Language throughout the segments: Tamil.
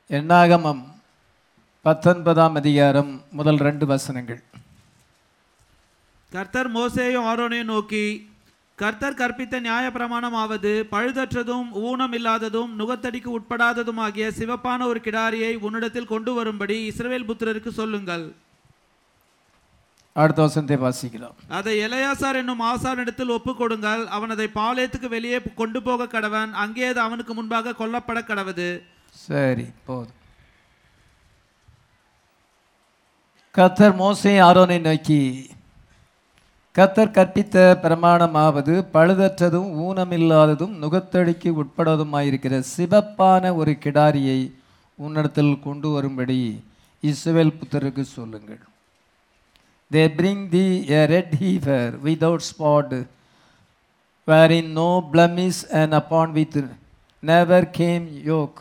எண்ணாகமம் பத்தொன்பதாம் அதிகாரம் முதல் ரெண்டு வசனங்கள் கர்த்தர் மோசேயும் ஆரோனையும் நோக்கி கர்த்தர் கற்பித்த நியாய பிரமாணமாவது பழுதற்றதும் ஊனம் இல்லாததும் நுகத்தடிக்கு உட்படாததுமாகிய சிவப்பான ஒரு கிடாரியை உன்னிடத்தில் கொண்டு வரும்படி இஸ்ரவேல் புத்திரருக்கு சொல்லுங்கள் அடுத்த வசனத்தை வாசிக்கலாம் அதை எலையாசார் என்னும் ஆசாரிடத்தில் ஒப்புக் கொடுங்கள் அவன் அதை பாளையத்துக்கு வெளியே கொண்டு போக கடவன் அங்கே அது அவனுக்கு முன்பாக கொல்லப்பட கடவது சரி போதும் கத்தர் மோசே ஆரோனை நோக்கி கத்தர் கற்பித்த பிரமாணமாவது பழுதற்றதும் ஊனமில்லாததும் நுகத்தடிக்கு உட்படாததுமாயிருக்கிற சிவப்பான ஒரு கிடாரியை உன்னிடத்தில் கொண்டு வரும்படி இஸ்ரவேல் புத்தருக்கு சொல்லுங்கள் they bring the a red heifer without spot wherein no blemish and upon with never came yoke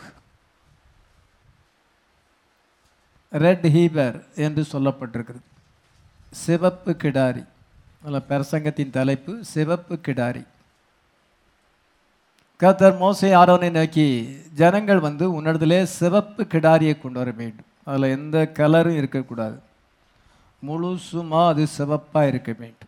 red heifer என்று சொல்லப்பட்டிருக்கிறது சிவப்பு கிடாரி அதில் பிரசங்கத்தின் தலைப்பு சிவப்பு கிடாரி கர்த்தர் மோசே ஆரோனை நோக்கி ஜனங்கள் வந்து உன்னிடத்திலே சிவப்பு கிடாரியை கொண்டு வர வேண்டும் அதில் எந்த கலரும் இருக்கக்கூடாது முழுசுமா அது சிவப்பாக இருக்க வேண்டும்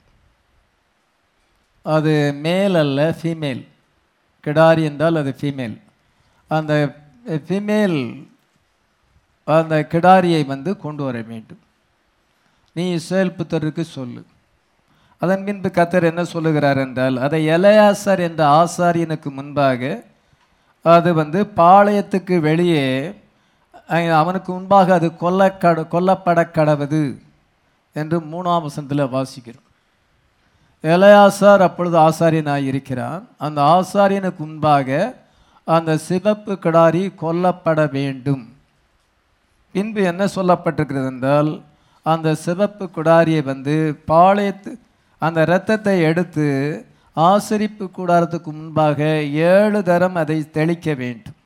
அது மேல் அல்ல ஃபீமேல் கிடாரி என்றால் அது ஃபீமேல் அந்த ஃபீமேல் அந்த கிடாரியை வந்து கொண்டு வர வேண்டும் நீ இஸ்ரேல் புத்தருக்கு சொல்லு அதன் பின்பு கத்தர் என்ன சொல்லுகிறார் என்றால் அதை எலையாசர் என்ற ஆசாரியனுக்கு முன்பாக அது வந்து பாளையத்துக்கு வெளியே அஹ், அவனுக்கு முன்பாக அது கொல்லக்கட கொல்லப்பட கடவது என்று மூணாம் வசனத்தில் வாசிக்கிறோம் எலையாசார் அப்பொழுது ஆசாரியனாய் இருக்கிறான் அந்த ஆசாரியனுக்கு முன்பாக அந்த சிவப்பு கிடாரி கொல்லப்பட வேண்டும் பின்பு என்ன சொல்லப்பட்டிருக்கிறது என்றால் அந்த சிவப்பு குடாரியை வந்து பாளையத்து அந்த இரத்தத்தை எடுத்து ஆசரிப்பு கூடாரத்துக்கு முன்பாக ஏழு தரம் அதை தெளிக்க வேண்டும்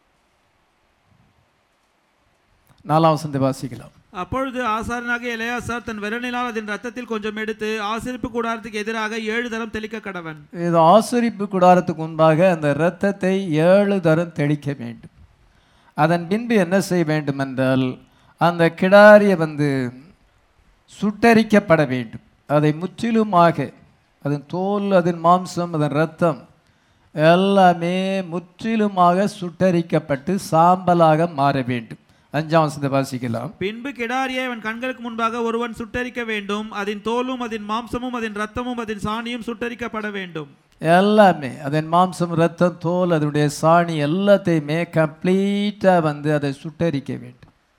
நாலாம் வசந்தை வாசிக்கலாம் அப்பொழுது ஆசாரனாக எலையாசார் தன் விரலினால் அதன் ரத்தத்தில் கொஞ்சம் எடுத்து ஆசிரிப்பு கூடாரத்துக்கு எதிராக ஏழு தரம் தெளிக்க கடவன் இது ஆசரிப்பு கூடாரத்துக்கு முன்பாக அந்த இரத்தத்தை ஏழு தரம் தெளிக்க வேண்டும் அதன் பின்பு என்ன செய்ய வேண்டும் என்றால் அந்த கிடாரியை வந்து சுட்டரிக்கப்பட வேண்டும் அதை முற்றிலுமாக அதன் தோல் அதன் மாம்சம் அதன் இரத்தம் எல்லாமே முற்றிலுமாக சுட்டரிக்கப்பட்டு சாம்பலாக மாற வேண்டும் அஞ்சாம் வசனத்தை வாசிக்கலாம் பின்பு கிடாரியை அவன் கண்களுக்கு முன்பாக ஒருவன் சுட்டரிக்க வேண்டும் அதன் தோலும் அதன் மாம்சமும் அதன் ரத்தமும் அதன் சாணியும் சுட்டரிக்கப்பட வேண்டும் எல்லாமே அதன் மாம்சம் ரத்தம் தோல் அதனுடைய சாணி எல்லாத்தையுமே கம்ப்ளீட்டாக வந்து அதை சுட்டரிக்க வேண்டும்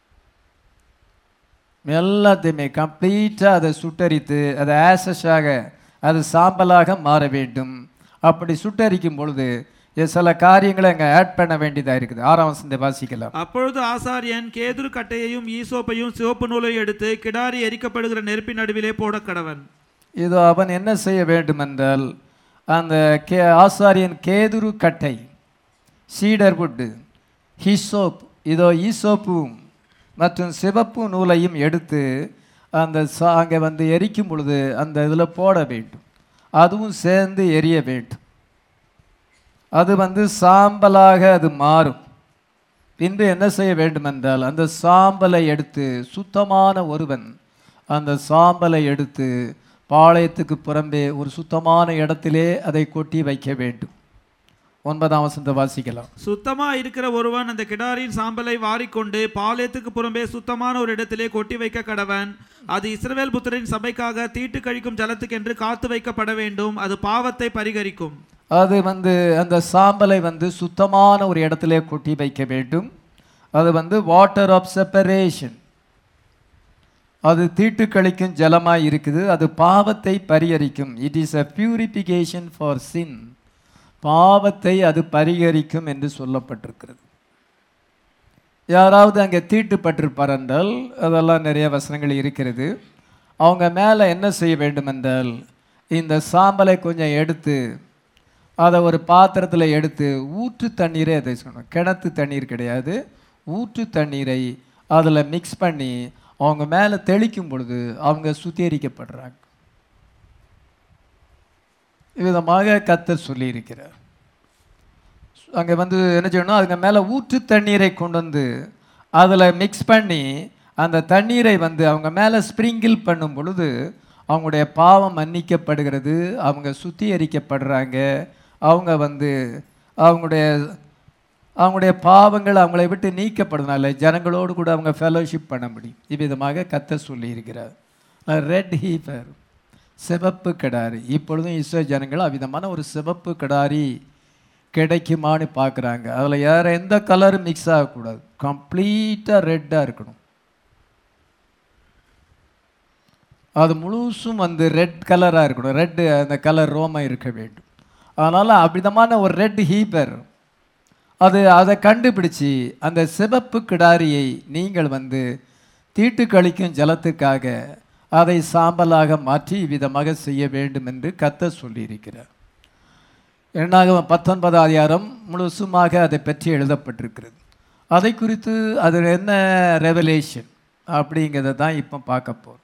எல்லாத்தையுமே கம்ப்ளீட்டாக அதை சுட்டரித்து அது ஆசஸாக அது சாம்பலாக மாற வேண்டும் அப்படி சுட்டரிக்கும் பொழுது இது சில காரியங்களை அங்கே ஆட் பண்ண வேண்டியதாக இருக்குது ஆறாம் வசனத்தை வாசிக்கலாம் அப்பொழுது ஆசாரியன் கேதுரு கட்டையையும் ஈசோப்பையும் சிவப்பு நூலையும் எடுத்து கிடாரி எரிக்கப்படுகிற நெருப்பின் நடுவிலே போட கடவன் இது அவன் என்ன செய்ய வேண்டும் என்றால் அந்த கே ஆசாரியன் கேதுரு கட்டை சீடர் வுட்டு ஹிசோப் இதோ ஈசோப்பும் மற்றும் சிவப்பு நூலையும் எடுத்து அந்த சா அங்கே வந்து எரிக்கும் பொழுது அந்த இதில் போட வேண்டும் அதுவும் சேர்ந்து எரிய வேண்டும் அது வந்து சாம்பலாக அது மாறும் பின்பு என்ன செய்ய வேண்டுமென்றால் அந்த சாம்பலை எடுத்து சுத்தமான ஒருவன் அந்த சாம்பலை எடுத்து பாளையத்துக்கு புறம்பே ஒரு சுத்தமான இடத்திலே அதை கொட்டி வைக்க வேண்டும் ஒன்பதாம் வசனத்தை வாசிக்கலாம் சுத்தமா இருக்கிற ஒருவன் அந்த கிடாரியின் சாம்பலை வாரிக்கொண்டு பாளையத்துக்கு புறம்பே சுத்தமான ஒரு இடத்திலே கொட்டி வைக்க கடவன் அது இஸ்ரவேல் புத்திரின் சபைக்காக தீட்டு கழிக்கும் ஜலத்துக்கென்று காத்து வைக்கப்பட வேண்டும் அது பாவத்தை பரிகரிக்கும் அது வந்து அந்த சாம்பலை வந்து சுத்தமான ஒரு இடத்திலே கொட்டி வைக்க வேண்டும் அது வந்து வாட்டர் ஆஃப் செப்பரேஷன் அது தீட்டு கழிக்கும் ஜலமாய் இருக்குது அது பாவத்தை பரிகரிக்கும் it is a purification for sin பாவத்தை அது பரிகரிக்கும் என்று சொல்லப்பட்டிருக்கிறது யாராவது அங்கே தீட்டுப்பட்டிருப்பார் என்றால் அதெல்லாம் நிறைய வசனங்கள் இருக்கிறது அவங்க மேலே என்ன செய்ய வேண்டும் என்றால் இந்த சாம்பலை கொஞ்சம் எடுத்து அதை ஒரு பாத்திரத்தில் எடுத்து ஊற்று தண்ணீரே அதை சொல்லணும் கிணத்து தண்ணீர் கிடையாது ஊற்று தண்ணீரை அதில் மிக்ஸ் பண்ணி அவங்க மேலே தெளிக்கும் பொழுது அவங்க சுத்திகரிக்கப்படுறாங்க விதமாக கத்தர் சொல்லியிருக்கிறார் அங்கே வந்து என்ன செய்யணும் அதுக்கு மேலே ஊற்று தண்ணீரை கொண்டு வந்து அதில் மிக்ஸ் பண்ணி அந்த தண்ணீரை வந்து அவங்க மேலே ஸ்ப்ரிங்கிள் பண்ணும் பொழுது அவங்களுடைய பாவம் மன்னிக்கப்படுகிறது அவங்க சுத்திகரிக்கப்படுறாங்க அவங்க வந்து அவங்களுடைய அவங்களுடைய பாவங்கள் அவங்களை விட்டு நீக்கப்படுறதுனால ஜனங்களோடு கூட அவங்க ஃபெலோஷிப் பண்ண முடியும் இவ்விதமாக கத்த சொல்லியிருக்கிறார் ரெட் ஹீஃபர் சிவப்பு கிடாரி இப்பொழுதும் இஸ்ரோ ஜனங்கள் அவ்விதமான ஒரு சிவப்பு கிடாரி கிடைக்குமான்னு பார்க்குறாங்க அதில் வேறு எந்த கலரும் மிக்ஸ் ஆகக்கூடாது கம்ப்ளீட்டாக ரெட்டாக இருக்கணும் அது முழுசும் வந்து ரெட் கலராக இருக்கணும் ரெட்டு அந்த கலர் ரோமம் இருக்க வேண்டும் அதனால் அவ்விதமான ஒரு ரெட் ஹீபர் அது அதை கண்டுபிடிச்சி அந்த சிவப்பு கிடாரியை நீங்கள் வந்து தீட்டு கழிக்கும் ஜலத்துக்காக அதை சாம்பலாக மாற்றி விதமாக செய்ய வேண்டும் என்று கத்த சொல்லியிருக்கிறார் எண்ணாக பத்தொன்பதாம் அதிகாரம் முழுசுமாக அதை பற்றி எழுதப்பட்டிருக்கிறது அதை குறித்து அது என்ன ரெவலேஷன் அப்படிங்கிறத தான் இப்போ பார்க்க போகிறோம்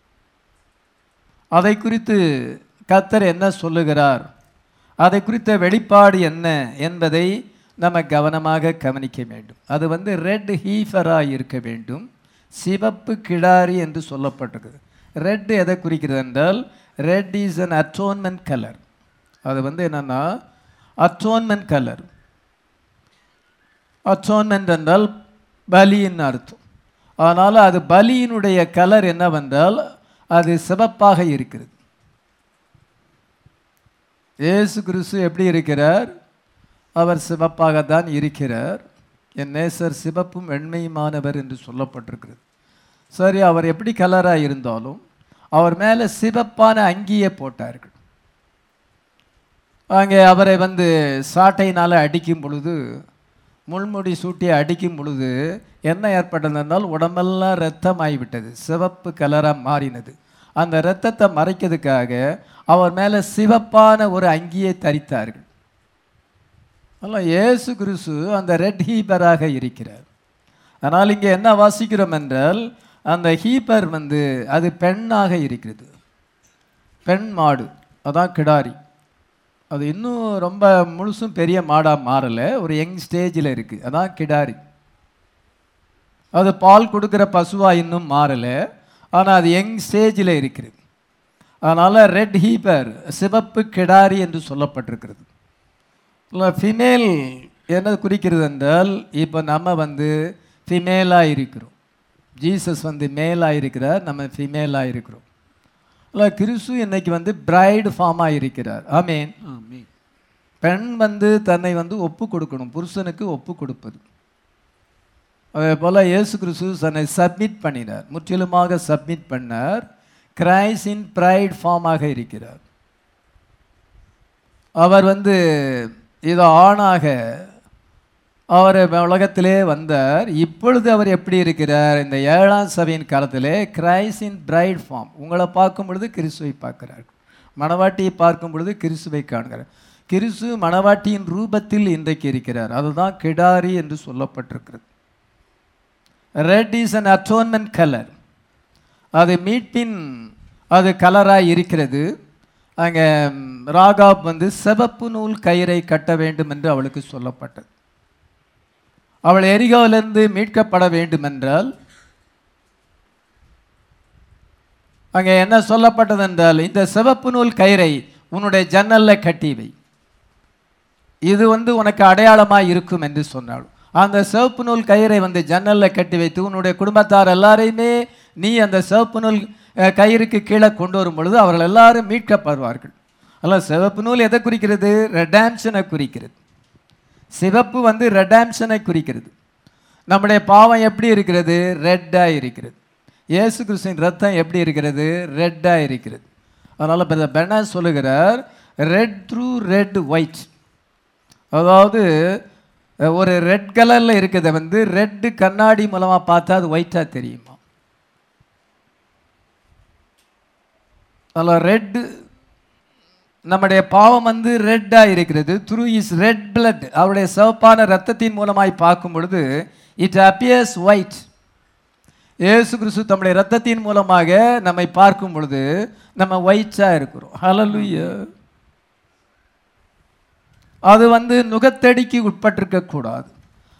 அதை குறித்து கத்தர் என்ன சொல்லுகிறார் அதை குறித்த வெளிப்பாடு என்ன என்பதை நம்ம கவனமாக கவனிக்க வேண்டும் அது வந்து ரெட் ஹீஃபராக இருக்க வேண்டும் சிவப்பு கிடாரி என்று சொல்லப்பட்டிருக்குது ரெட் எதை குறிக்கிறது என்றால் red is an atonement colour அது வந்து என்னென்னா அட்டோன்மெண்ட் கலர் அட்டோன்மெண்ட் என்றால் பலின்னு அர்த்தம் அதனால் அது பலியினுடைய கலர் என்னவென்றால் அது சிவப்பாக இருக்கிறது இயேசு கிறிஸ்து எப்படி இருக்கிறார் அவர் சிவப்பாக தான் இருக்கிறார் என் நேசர் சிவப்பும் வெண்மையுமானவர் என்று சொல்லப்பட்டிருக்கிறது சரி அவர் எப்படி கலராக இருந்தாலும் அவர் மேலே சிவப்பான அங்கியை போட்டார்கள் அங்கே அவரை வந்து சாட்டையினால் அடிக்கும் பொழுது முள்முடி சூட்டி அடிக்கும் பொழுது என்ன ஏற்பட்டதுனால் உடம்பெல்லாம் ரத்தம் ஆகிவிட்டது சிவப்பு கலராக மாறினது அந்த இரத்தத்தை மறைக்கிறதுக்காக அவர் மேலே சிவப்பான ஒரு அங்கியை தரித்தார்கள் அதனால் இயேசு கிறிஸ்து அந்த ரெட் ஹீப்பராக இருக்கிறார் ஆனால் இங்கே என்ன வாசிக்கிறோம் என்றால் அந்த ஹீப்பர் வந்து அது பெண்ணாக இருக்கிறது பெண் மாடு அதான் கிடாரி அது இன்னும் ரொம்ப முழுசும் பெரிய மாடாக மாறலை ஒரு யங் ஸ்டேஜில் இருக்குது அதான் கிடாரி அது பால் கொடுக்குற பசுவாக இன்னும் மாறலை ஆனால் அது யங் ஸ்டேஜில் இருக்குது அதனால் ரெட் ஹீப்பர் சிவப்பு கிடாரி என்று சொல்லப்பட்டிருக்கிறது இல்லை ஃபிமேல் என்ன குறிக்கிறது என்றால் இப்போ நம்ம வந்து ஃபிமேலாக இருக்கிறோம் ஜீசஸ் வந்து மேலாக இருக்கிறார் நம்ம ஃபிமேலாக இருக்கிறோம் இல்லை கிறிஸ்து இன்னைக்கு வந்து பிரைடு ஃபார்மாக இருக்கிறார் ஆமீன் ஆமென் பெண் வந்து தன்னை வந்து ஒப்பு கொடுக்கணும் புருஷனுக்கு ஒப்பு கொடுப்பது அதே போல் இயேசு கிறிஸ்து தன்னை சப்மிட் பண்ணினார் முற்றிலுமாக சப்மிட் பண்ணார் கிரைஸ் இன் ப்ரைட் ஃபார்மாக இருக்கிறார் அவர் வந்து இது ஆணாக அவர் உலகத்திலே வந்தார் இப்பொழுது அவர் எப்படி இருக்கிறார் இந்த ஏழாம் சபையின் காலத்திலே கிரைஸ் இன் பிரைட் ஃபார்ம் உங்களை பார்க்கும் பொழுது கிறிஸ்துவை பார்க்கிறார் மணவாட்டியை பார்க்கும் பொழுது கிறிஸ்துவை காண்கிறார் கிறிஸ்து மணவாட்டியின் ரூபத்தில் இன்றைக்கு இருக்கிறார் அதுதான் கிடாரி என்று சொல்லப்பட்டிருக்கிறது red is an atonement colour அது மீட்பின் அது கலராக இருக்கிறது அங்கே ராகாப் வந்து சிவப்பு நூல் கயிறை கட்ட வேண்டும் என்று அவளுக்கு சொல்லப்பட்டது அவள் எரிகோவிலிருந்து மீட்கப்பட வேண்டும் என்றால் அங்கே என்ன சொல்லப்பட்டது என்றால் இந்த சிவப்பு நூல் கயிறை உன்னுடைய ஜன்னல்ல கட்டி வை இது வந்து உனக்கு அடையாளமாக இருக்கும் என்று சொன்னாள் அந்த சிவப்பு நூல் கயிறை வந்து ஜன்னல்ல கட்டி வைத்து உன்னுடைய குடும்பத்தார் எல்லாரையுமே நீ அந்த சிவப்பு நூல் அஹ், கயிறுக்கு கீழே கொண்டு வரும் பொழுது அவர்கள் எல்லாரும் மீட்கப்படுவார்கள் அல்ல சிவப்பு நூல் எதை குறிக்கிறது ரெடாம்ஷனை குறிக்கிறது சிவப்பு வந்து ரெடாம்ஷனை குறிக்கிறது நம்முடைய பாவம் எப்படி இருக்கிறது ரெட்டாக இருக்கிறது இயேசு கிறிஸ்துவின் ரத்தம் எப்படி இருக்கிறது ரெட்டாக இருக்கிறது அதனால் இப்போ பெனா சொல்லுகிறார் ரெட் த்ரூ ரெட் ஒயிட் அதாவது அஹ், ஒரு ரெட் கலரில் இருக்கிறத வந்து ரெட்டு கண்ணாடி மூலமாக பார்த்தா அது ஒயிட்டாக தெரியுமா அதில் ரெட்டு நம்முடைய பாவம் வந்து ரெட்டாக இருக்கிறது த்ரூ இஸ் ரெட் blood அவருடைய சிவப்பான ரத்தத்தின் மூலமாய் பார்க்கும் பொழுது இட் அப்பியர்ஸ் ஒயிட் இயேசு கிறிஸ்து தம்முடைய ரத்தத்தின் மூலமாக நம்மை பார்க்கும் பொழுது நம்ம ஒயிட்ஸாக இருக்கிறோம் ஹalleluya அது வந்து நுகத்தடிக்கு உட்பட்டிருக்க கூடாது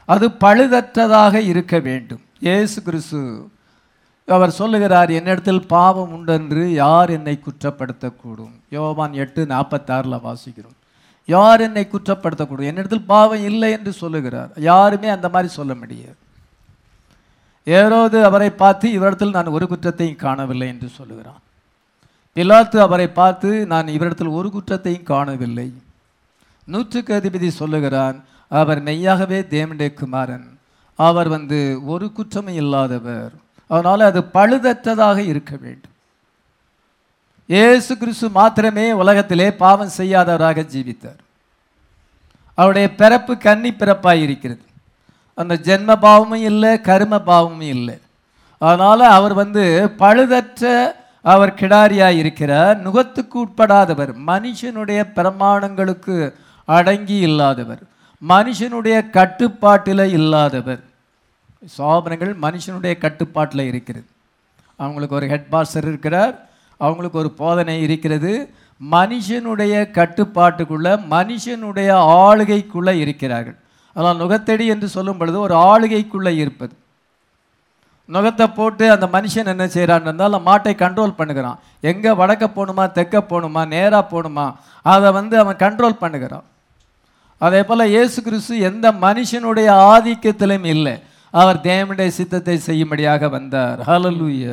அது பழுதற்றதாக இருக்க வேண்டும் இயேசு கிறிஸ்து அவர் சொல்லுகிறார் என்னிடத்தில் பாவம் உண்டென்று யார் என்னை குற்றப்படுத்தக்கூடும் யோவான் எட்டு நாற்பத்தாறில் வாசிக்கிறோம் யார் என்னை குற்றப்படுத்தக்கூடும் என்னிடத்தில் பாவம் இல்லை என்று சொல்லுகிறார் யாருமே அந்த மாதிரி சொல்ல முடியாது ஏரோது அவரை பார்த்து இவரிடத்தில் நான் ஒரு குற்றத்தையும் காணவில்லை என்று சொல்லுகிறான் பிலாத்து அவரை பார்த்து நான் இவரிடத்தில் ஒரு குற்றத்தையும் காணவில்லை நூற்றுக்கு அதிபதி சொல்லுகிறான் அவர் மெய்யாகவே தேவனுடைய குமாரன் அவர் வந்து ஒரு குற்றமும் இல்லாதவர் அதனால் அது பழுதற்றதாக இருக்க வேண்டும் இயேசு கிறிஸ்து மாத்திரமே உலகத்திலே பாவம் செய்யாதவராக ஜீவித்தார் அவருடைய பிறப்பு கன்னி பிறப்பாய் இருக்கிறது அந்த ஜென்ம பாவமும் இல்லை கரும பாவமும் இல்லை அதனால் அவர் வந்து பழுதற்ற அவர் கிடாரியாய் இருக்கிறார் நுகத்துக்கு உட்படாதவர் மனுஷனுடைய பிரமாணங்களுக்கு அடங்கி இல்லாதவர் மனுஷனுடைய கட்டுப்பாட்டில் இல்லாதவர் சாபனங்கள் மனுஷனுடைய கட்டுப்பாட்டில் இருக்கிறது அவங்களுக்கு ஒரு ஹெட் மாஸ்டர் இருக்கிறார் அவங்களுக்கு ஒரு போதனை இருக்கிறது மனுஷனுடைய கட்டுப்பாட்டுக்குள்ள மனுஷனுடைய ஆளுகைக்குள்ள இருக்கிறார்கள் அதனால் நுகத்தடி என்று சொல்லும் பொழுது ஒரு ஆளுகைக்குள்ளே இருப்பது நுகத்தை போட்டு அந்த மனுஷன் என்ன செய்கிறான்னு இருந்தால் அந்த மாட்டை கண்ட்ரோல் பண்ணுகிறான் எங்கே வடக்க போகணுமா தெற்க போகணுமா நேராக போகணுமா அதை வந்து அவன் கண்ட்ரோல் பண்ணுகிறான் அதே போல் இயேசு கிறிஸ்து எந்த மனுஷனுடைய ஆதிக்கத்திலும் இல்லை அவர் தேவனுடைய சித்தத்தை செய்யும்படியாக வந்தார் ஹalleluya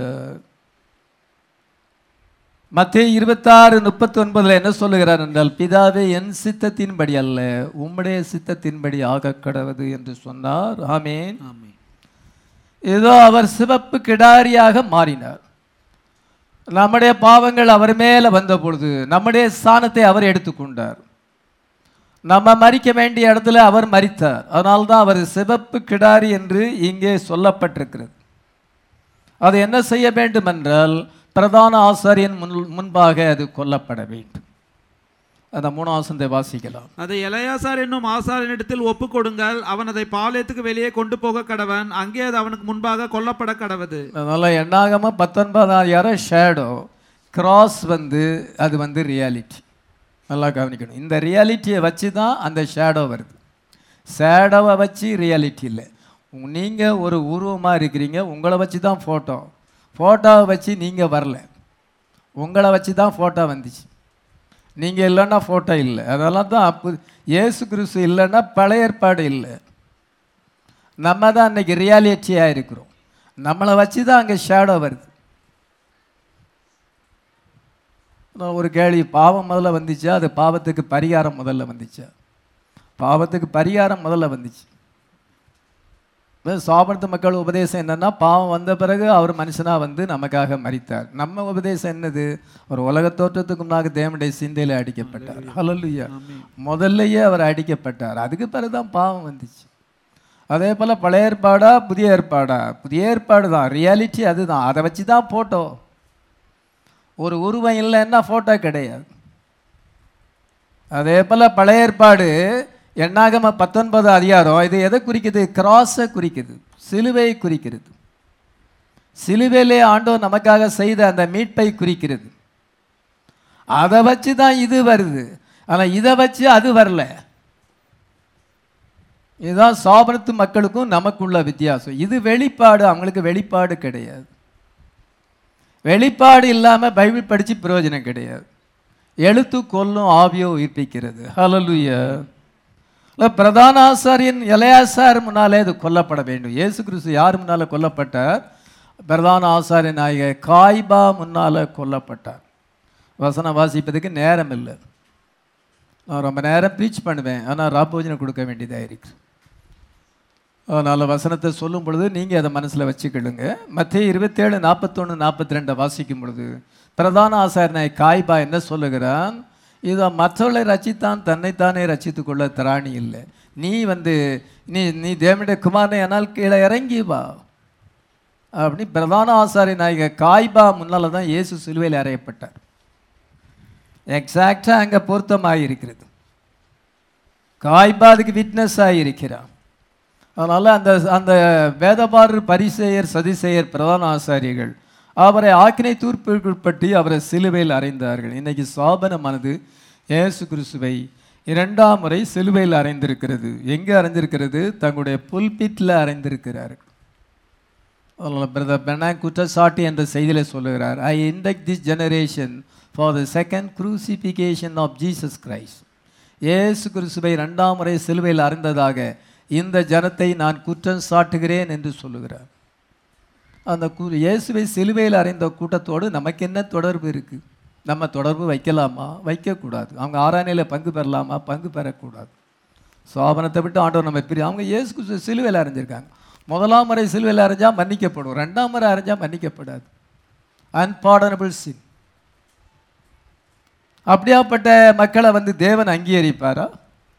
மத்திய இருபத்தாறு முப்பத்தி ஒன்பதுல என்ன சொல்லுகிறார் என்றால் பிதாவே என் சித்தத்தின்படி அல்ல உம்முடைய சித்தத்தின்படி ஆக கடவது என்று சொன்னார் ஆமேன் ஆமென் ஏதோ அவர் சிவப்பு கிடாரியாக மாறினார் நம்முடைய பாவங்கள் அவர் மேலே வந்த பொழுது நம்முடைய ஸ்தானத்தை அவர் எடுத்துக்கொண்டார் நம்ம மறிக்க வேண்டிய இடத்துல அவர் மறித்தார் அதனால்தான் அவர் சிவப்பு கிடாரி என்று இங்கே சொல்லப்பட்டிருக்கிறது அது என்ன செய்ய வேண்டும் என்றால் பிரதான ஆசாரியன் முன் முன்பாக அது கொல்லப்பட வேண்டும் அந்த மூணாவசந்தை வாசிக்கலாம் அதை எலையாசார் என்னும் ஆசாரியனிடத்தில் ஒப்புக் கொடுங்கள் அவன் அதை பாளையத்துக்கு வெளியே கொண்டு போக கடவன் அங்கே அது அவனுக்கு முன்பாக கொல்லப்பட கடவது அதனால் எண்ணாகம பத்தொன்பதாயிரம் ஷேடோ கிராஸ் வந்து அது வந்து ரியாலிட்டி நல்லா கவனிக்கணும் இந்த ரியாலிட்டியை வச்சு தான் அந்த ஷேடோ வருது ஷேடோவை வச்சு ரியாலிட்டி இல்லை நீங்கள் ஒரு உருவமாக இருக்கிறீங்க உங்களை வச்சு தான் ஃபோட்டோ ஃபோட்டோவை வச்சு நீங்கள் வரல உங்களை வச்சு தான் ஃபோட்டோ வந்துச்சு நீங்கள் இல்லைன்னா ஃபோட்டோ இல்லை அதெல்லாம் தான் அப்போ இயேசு கிறிஸ்து இல்லைன்னா பழைய ஏற்பாடு இல்லை நம்ம தான் அன்னைக்கு ரியாலிட்டியாக இருக்கிறோம் நம்மளை வச்சு தான் அங்கே ஷேடோ வருது நான் ஒரு கேள்வி பாவம் முதல்ல வந்துச்சா அது பாவத்துக்கு பரிகாரம் முதல்ல வந்துச்சா பாவத்துக்கு பரிகாரம் முதல்ல வந்துச்சு சாபனத்து மக்கள் உபதேசம் என்னன்னா பாவம் வந்த பிறகு அவர் மனுஷனாக வந்து நமக்காக மரித்தார் நம்ம உபதேசம் என்னது ஒரு உலக தோற்றத்துக்கு முன்னாக தேவனுடைய சிந்தையில் அடிக்கப்பட்டார் ஹalleluya முதல்லயே அவர் அடிக்கப்பட்டார் அதுக்கு பிறகு தான் பாவம் வந்துச்சு அதே போல் பழைய ஏற்பாடா புதிய ஏற்பாடா புதிய ஏற்பாடு தான் ரியாலிட்டி அதுதான் அதை வச்சு தான் ஃபோட்டோ ஒரு உருவம் இல்லைன்னா ஃபோட்டோ கிடையாது அதே போல் பழைய ஏற்பாடு எண்ணாகம பத்தொன்பது அதிகாரம் இது எதை குறிக்குது கிராஸை குறிக்குது சிலுவையை குறிக்கிறது சிலுவையிலே ஆண்டவர் நமக்காக செய்த அந்த மீட்பை குறிக்கிறது அதை வச்சு தான் இது வருது ஆனால் இதை வச்சு அது வரல இதுதான் சாபனத்து மக்களுக்கும் நமக்குள்ள வித்தியாசம் இது வெளிப்பாடு அவங்களுக்கு வெளிப்பாடு கிடையாது வெளிப்பாடு இல்லாமல் பைபிள் படித்து பிரயோஜனம் கிடையாது எழுத்து கொல்லும் ஆவியோ உயிர்ப்பிக்கிறது ஹalleluya இல்ல, பிரதான ஆசாரியன் எலையாசார் முன்னாலே இது கொல்லப்பட வேண்டும் இயேசு கிறிஸ்து யார் முன்னால கொல்லப்பட்டார் பிரதான ஆசாரியன் ஆகிய காய்பா முன்னால கொல்லப்பட்டார் வசனம் வாசிப்பதுக்கு நேரம் இல்லை நான் ரொம்ப நேரம் ப்ரீச் பண்ணுவேன் ஆனால் ராப்போஜனை கொடுக்க வேண்டியதாக இருக்கு அதனால் வசனத்தை சொல்லும் பொழுது நீங்கள் அதை மனசில் வச்சுக்கிடுங்க மத்திய இருபத்தேழு நாற்பத்தொன்று நாற்பத்தி ரெண்டை வாசிக்கும் பொழுது பிரதான ஆசாரியனாய் காய்பா என்ன சொல்லுகிறான் இதோ மற்றவர்களை ரச்சித்தான் தன்னைத்தானே ரச்சித்துக் கொள்ள திராணி இல்லை நீ வந்து நீ நீ தேவனுடைய குமாரனை ஆனால் கீழே இறங்கி வா அப்படி பிரதான ஆசாரியனாகிய காய்பா முன்னால் தான் இயேசு சிலுவையில் அறையப்பட்டார் எக்ஸாக்டாக அங்கே பொருத்தமாக இருக்கிறது காய்பா அதுக்கு விட்னஸ் ஆகியிருக்கிறான் அதனால் அந்த அந்த வேதபாரர் பரிசேயர் சதிசேயர் பிரதான ஆசாரியர்கள் அவரை ஆக்கினை தூர்ப்புக்குட்பட்டு அவரை சிலுவையில் அறைந்தார்கள் இன்னைக்கு சாபனமானது இயேசு கிறிஸ்துவை இரண்டாம் முறை சிலுவையில் அறைந்திருக்கிறது எங்கே அறைந்திருக்கிறது தங்களுடைய புல்பிட்டில் அறைந்திருக்கிறார் பிரதர் பெனாங் குற்றச்சாட்டு என்ற செய்தியில சொல்லுகிறார் I indict this generation for the second crucifixion of Jesus Christ இயேசு கிறிஸ்துவை இரண்டாம் முறை சிலுவையில் அறிந்ததாக இந்த ஜனத்தை நான் குற்றம் சாட்டுகிறேன் என்று சொல்லுகிறார் அந்த கு இயேசுவை சிலுவையில் அறைந்த கூட்டத்தோடு நமக்கு என்ன தொடர்பு இருக்குது நம்ம தொடர்பு வைக்கலாமா வைக்கக்கூடாது அவங்க ஆராய்னையில் பங்கு பெறலாமா பங்கு பெறக்கூடாது சோபனத்தை விட்டு ஆண்டவர் நம்ம பிரி அவங்க இயேசு கிறிஸ்து சிலுவையில் அரைஞ்சிருக்காங்க முதலாம் முறை சிலுவையில் அரைஞ்சா மன்னிக்கப்படும் ரெண்டாம் முறை அரைஞ்சா மன்னிக்கப்படாது அன்பார்டனபிள் சின் அப்படியாப்பட்ட மக்களை வந்து தேவன் அங்கீகரிப்பாரா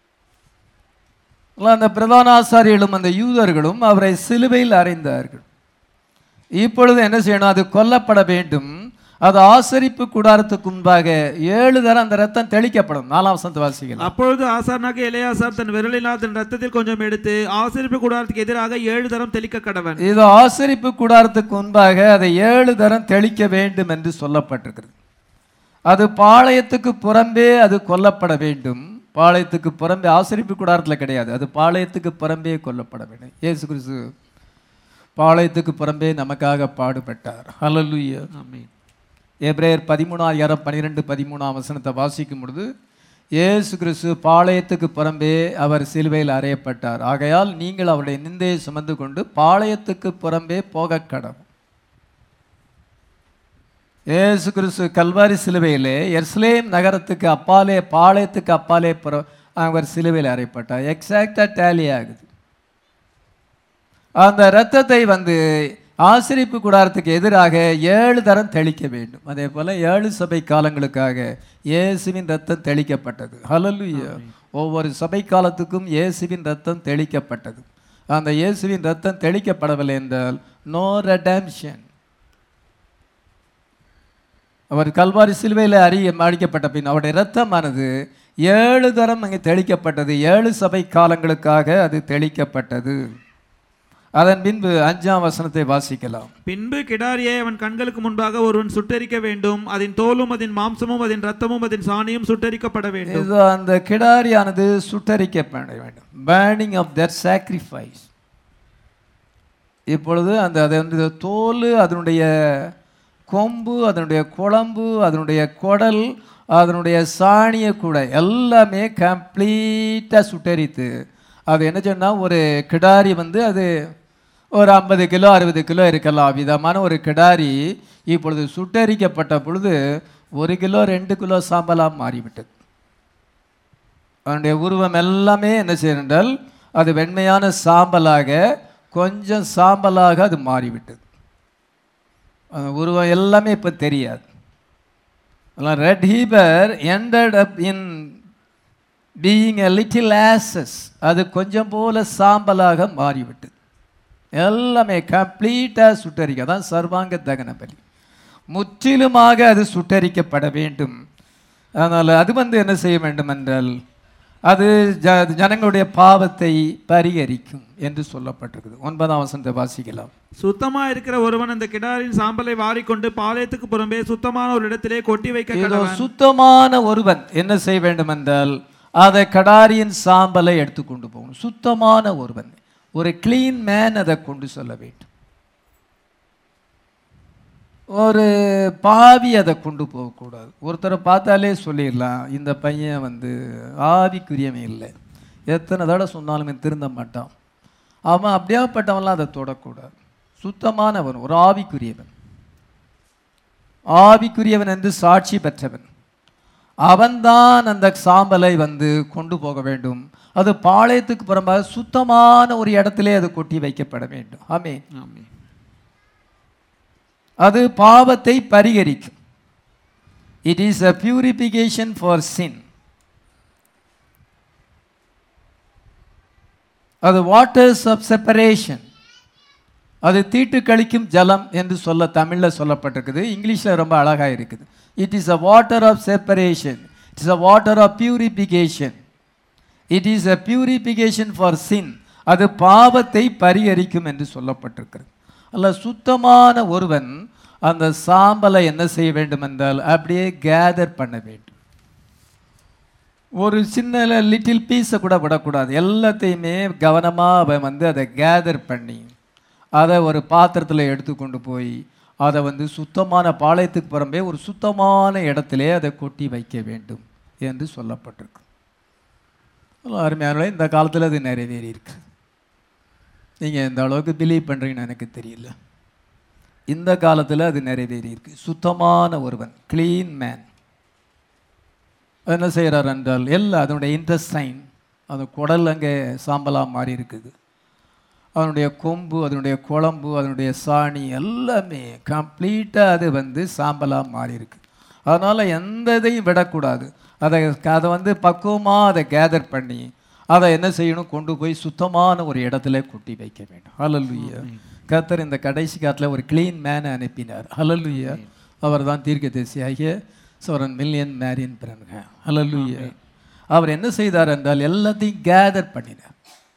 இல்ல அந்த பிரதான ஆசாரியர்களும் அந்த யூதர்களும் அவரை சிலுவையில் அறைந்தார்கள் இப்பொழுது என்ன செய்யணும் அது கொல்லப்பட வேண்டும் அது ஆசரிப்பு கூடாரத்துக்கு முன்பாக ஏழு தரம் அந்த ரத்தம் தெளிக்கப்படும் நாலாம் வசந்த வாசிகள் அப்பொழுது ஆசாரனாக இளையாசார் தன் விரலினால் தன் ரத்தத்தில் கொஞ்சம் எடுத்து ஆசிரிப்பு கூடாரத்துக்கு எதிராக ஏழு தரம் தெளிக்க கடவன் இது ஆசரிப்பு கூடாரத்துக்கு முன்பாக அதை ஏழு தரம் தெளிக்க வேண்டும் என்று சொல்லப்பட்டிருக்கிறது அது பாளையத்துக்கு புறம்பே அது கொல்லப்பட வேண்டும் பாளையத்துக்கு புறம்பே ஆசரிப்பு கூடாரத்தில் கிடையாது அது பாளையத்துக்கு புறம்பே கொல்லப்பட வேண்டும் இயேசு கிறிஸ்து பாளையத்துக்கு புறம்பே நமக்காக பாடுபட்டார் ஹalleluya ஆமென் எப்ரேயர் பதிமூணாயிரம் பன்னிரெண்டு பதிமூணாம் வசனத்தை வாசிக்கும் பொழுது இயேசு கிறிஸ்து பாளையத்துக்கு புறம்பே அவர் சிலுவையில் அறையப்பட்டார் ஆகையால் நீங்கள் அவருடைய நிந்தையை சுமந்து கொண்டு பாளையத்துக்கு புறம்பே போக கடவும் இயேசு கிறிஸ்து கல்வாரி சிலுவையிலே எர்ஸ்லேம் நகரத்துக்கு அப்பாலே பாளையத்துக்கு அப்பாலே புற அவர் சிலுவையில் அறையப்பட்டார் எக்ஸாக்டாக டேலி ஆகுது அந்த இரத்தத்தை வந்து ஆசிரிப்பு கூடாரத்துக்கு எதிராக ஏழு தரம் தெளிக்க வேண்டும் அதே போல ஏழு சபை காலங்களுக்காக இயேசுவின் ரத்தம் தெளிக்கப்பட்டது ஹalleluya ஒவ்வொரு சபை காலத்துக்கும் இயேசுவின் ரத்தம் தெளிக்கப்பட்டது அந்த இயேசுவின் ரத்தம் தெளிக்கப்படவில்லை என்றால் நோ ரெடம்ஷன் அவர் கல்வாரி சிலுவையில் அறிய அடிக்கப்பட்ட பின் அவருடைய இரத்தமானது ஏழு தரம் அங்கே தெளிக்கப்பட்டது ஏழு சபை காலங்களுக்காக அது தெளிக்கப்பட்டது அதன் பின்பு அஞ்சாம் வசனத்தை வாசிக்கலாம் பின்பு கிடாரியை அவன் கண்களுக்கு முன்பாக ஒருவன் சுட்டெரிக்க வேண்டும் அதன் தோலும் அதன் மாம்சமும் அதன் ரத்தமும் அதன் சாணியும் சுட்டெரிக்கப்பட வேண்டும் இது அந்த கிடாரியானது சுட்டரிக்கப்பட வேண்டும் பேர்னிங் ஆஃப் தட் சாக்ரிஃபைஸ் இப்பொழுது அந்த அது வந்து தோல் அதனுடைய கொம்பு அதனுடைய குழம்பு அதனுடைய குடல் அதனுடைய சாணியை கூட எல்லாமே கம்ப்ளீட்டாக சுட்டரித்து அது என்ன சொன்னால் ஒரு கிடாரி வந்து அது ஒரு ஐம்பது கிலோ அறுபது கிலோ இருக்கலாம் விதமான ஒரு கிடாரி இப்பொழுது சுட்டரிக்கப்பட்ட பொழுது ஒரு கிலோ ரெண்டு கிலோ சாம்பலாக மாறிவிட்டது அதனுடைய உருவம் எல்லாமே என்ன செய்யும் என்றால் அது வெண்மையான சாம்பலாக கொஞ்சம் சாம்பலாக அது மாறிவிட்டது அந்த உருவம் எல்லாமே இப்போ தெரியாது red heifer ended up in being a little ashes அது கொஞ்சம் போல சாம்பலாக மாறிவிட்டது எல்லாமே கம்ப்ளீட்டாக சுட்டரிக்க அதான் சர்வாங்க தகன பலி முற்றிலுமாக அது சுட்டரிக்கப்பட வேண்டும் அதனால் அது வந்து என்ன செய்ய வேண்டும் என்றால் அது ஜ ஜனங்களுடைய பாவத்தை பரிகரிக்கும் என்று சொல்லப்பட்டிருக்குது ஒன்பதாம் வசனத்தை வாசிக்கலாம் சுத்தமா இருக்கிற ஒருவன் அந்த கிடாரின் சாம்பலை வாரிக்கொண்டு பாளையத்துக்கு புறம்பே சுத்தமான ஒரு இடத்திலே கொட்டி வைக்க இதோ கடவன் சுத்தமான ஒருவன் என்ன செய்ய வேண்டும் என்றால் அதை கடாரியின் சாம்பலை எடுத்துக்கொண்டு போகணும் சுத்தமான ஒருவன் ஒரு க்ளீன் மேன் அதை கொண்டு செல்ல வேண்டும் ஒரு பாவி அதை கொண்டு போகக்கூடாது ஒருத்தரை பார்த்தாலே சொல்லிடலாம் இந்த பையன் வந்து ஆவிக்குரியவன் இல்லை எத்தனை தடவை சொன்னாலுமே திருந்த மாட்டான் அவன் அப்படியாப்பட்டவன்லாம் அதை தொடக்கூடாது சுத்தமானவன் ஒரு ஆவிக்குரியவன் ஆவிக்குரியவன் என்று சாட்சி பெற்றவன் அவன்தான் அந்த சாம்பலை வந்து கொண்டு போக வேண்டும் அது பாளையத்துக்கு புறம்பாக சுத்தமான ஒரு இடத்திலே அது கொட்டி வைக்கப்பட வேண்டும் ஆமே ஆமென். அது பாவத்தை பரிகரிக்கும் it is a purification for sin அது வாட்டர்ஸ் ஆஃப் செப்பரேஷன் அது தீட்டு கழிக்கும் ஜலம் என்று சொல்ல தமிழில் சொல்லப்பட்டிருக்குது இங்கிலீஷில் ரொம்ப அழகாக இருக்குது it is a water of separation it is a water of purification it is a purification for sin அது பாவத்தை பரிகரிக்கும் என்று சொல்லப்பட்டிருக்கிறது அல்ல சுத்தமான ஒருவன் அந்த சாம்பலை என்ன செய்ய வேண்டும் என்றால் அப்படியே கேதர் பண்ண வேண்டும் ஒரு சின்ன லிட்டில் பீஸை கூட விடக்கூடாது எல்லாத்தையுமே கவனமாக அவன் வந்து அதை கேதர் பண்ணி அதை ஒரு பாத்திரத்தில் எடுத்துக்கொண்டு போய் அதை வந்து சுத்தமான பாளையத்துக்கு புறம்பே ஒரு சுத்தமான இடத்திலே அதை கொட்டி வைக்க வேண்டும் என்று சொல்லப்பட்டிருக்கு அருமையான இந்த காலத்தில் அது நிறைவேறி இருக்கு நீங்கள் எந்த அளவுக்கு பிலீவ் பண்ணுறீங்கன்னு எனக்கு தெரியல இந்த காலத்தில் அது நிறைவேறி இருக்கு சுத்தமான ஒருவன் க்ளீன் மேன் என்ன செய்கிறார் என்றால் எல்லாம் அதனுடைய இன்டெஸ்டைன் அந்த குடல் அங்கே சாம்பலாக மாறி இருக்குது அதனுடைய கொம்பு அதனுடைய குழம்பு அதனுடைய சாணி எல்லாமே கம்ப்ளீட்டாக அது வந்து சாம்பலாக மாறி இருக்கு அதனால் எந்த இதையும் விடக்கூடாது அதை அதை வந்து பக்குவமாக அதை கேதர் பண்ணி அதை என்ன செய்யணும் கொண்டு போய் சுத்தமான ஒரு இடத்துல கொட்டி வைக்க வேண்டும் ஹalleluya கர்த்தர் இந்த கடைசி காலத்தில் ஒரு க்ளீன் மேனை அனுப்பினார் ஹalleluya அவர் தான் தீர்க்கதரிசியாகிய சோரன் மில்லியன் மேரியன் பிறங்க ஹalleluya அவர் என்ன செய்தார் என்றால் எல்லாத்தையும் கேதர் பண்ணினார்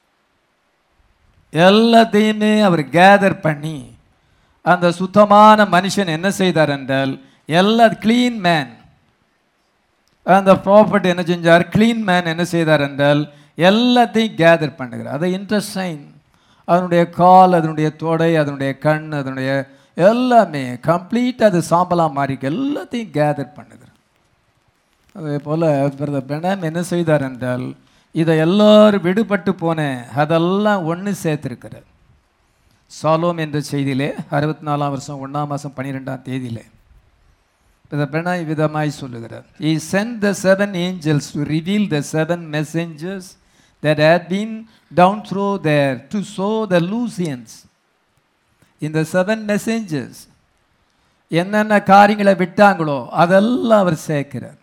எல்லாத்தையுமே அவர் கேதர் பண்ணி அந்த சுத்தமான மனுஷன் என்ன செய்தார் என்றால் எல்லா க்ளீன் மேன் அந்த ப்ராப்பர்ட் என்ன செஞ்சார் க்ளீன் மேன் என்ன செய்தார் என்றால் எல்லாத்தையும் கேதர் பண்ணுகிறார் அதை இன்ட்ரெஸ்டைன் அதனுடைய கால் அதனுடைய தொடை அதனுடைய கண் அதனுடைய எல்லாமே கம்ப்ளீட் அது சாம்பலாக மாறி எல்லாத்தையும் கேதர் பண்ணுகிறார் அதே போல் பிரதர் பெனாம் என்ன செய்தார் என்றால் இதை எல்லாரும் விடுபட்டு போன அதெல்லாம் ஒன்று சேர்த்துருக்கிறார் சாலோம் என்ற செய்தியிலே அறுபத்தி நாலாம் வருஷம் ஒன்றாம் மாதம் பன்னிரெண்டாம் தேதியிலே இதை பிரணாய் விதமாய் சொல்லுகிறார் he sent the seven angels to reveal the seven messengers that had been down through there to sow the Lucians இந்த செவன் மெசேஞ்சர்ஸ் என்னென்ன காரியங்களை விட்டாங்களோ அதெல்லாம் அவர் சேர்க்கிறார்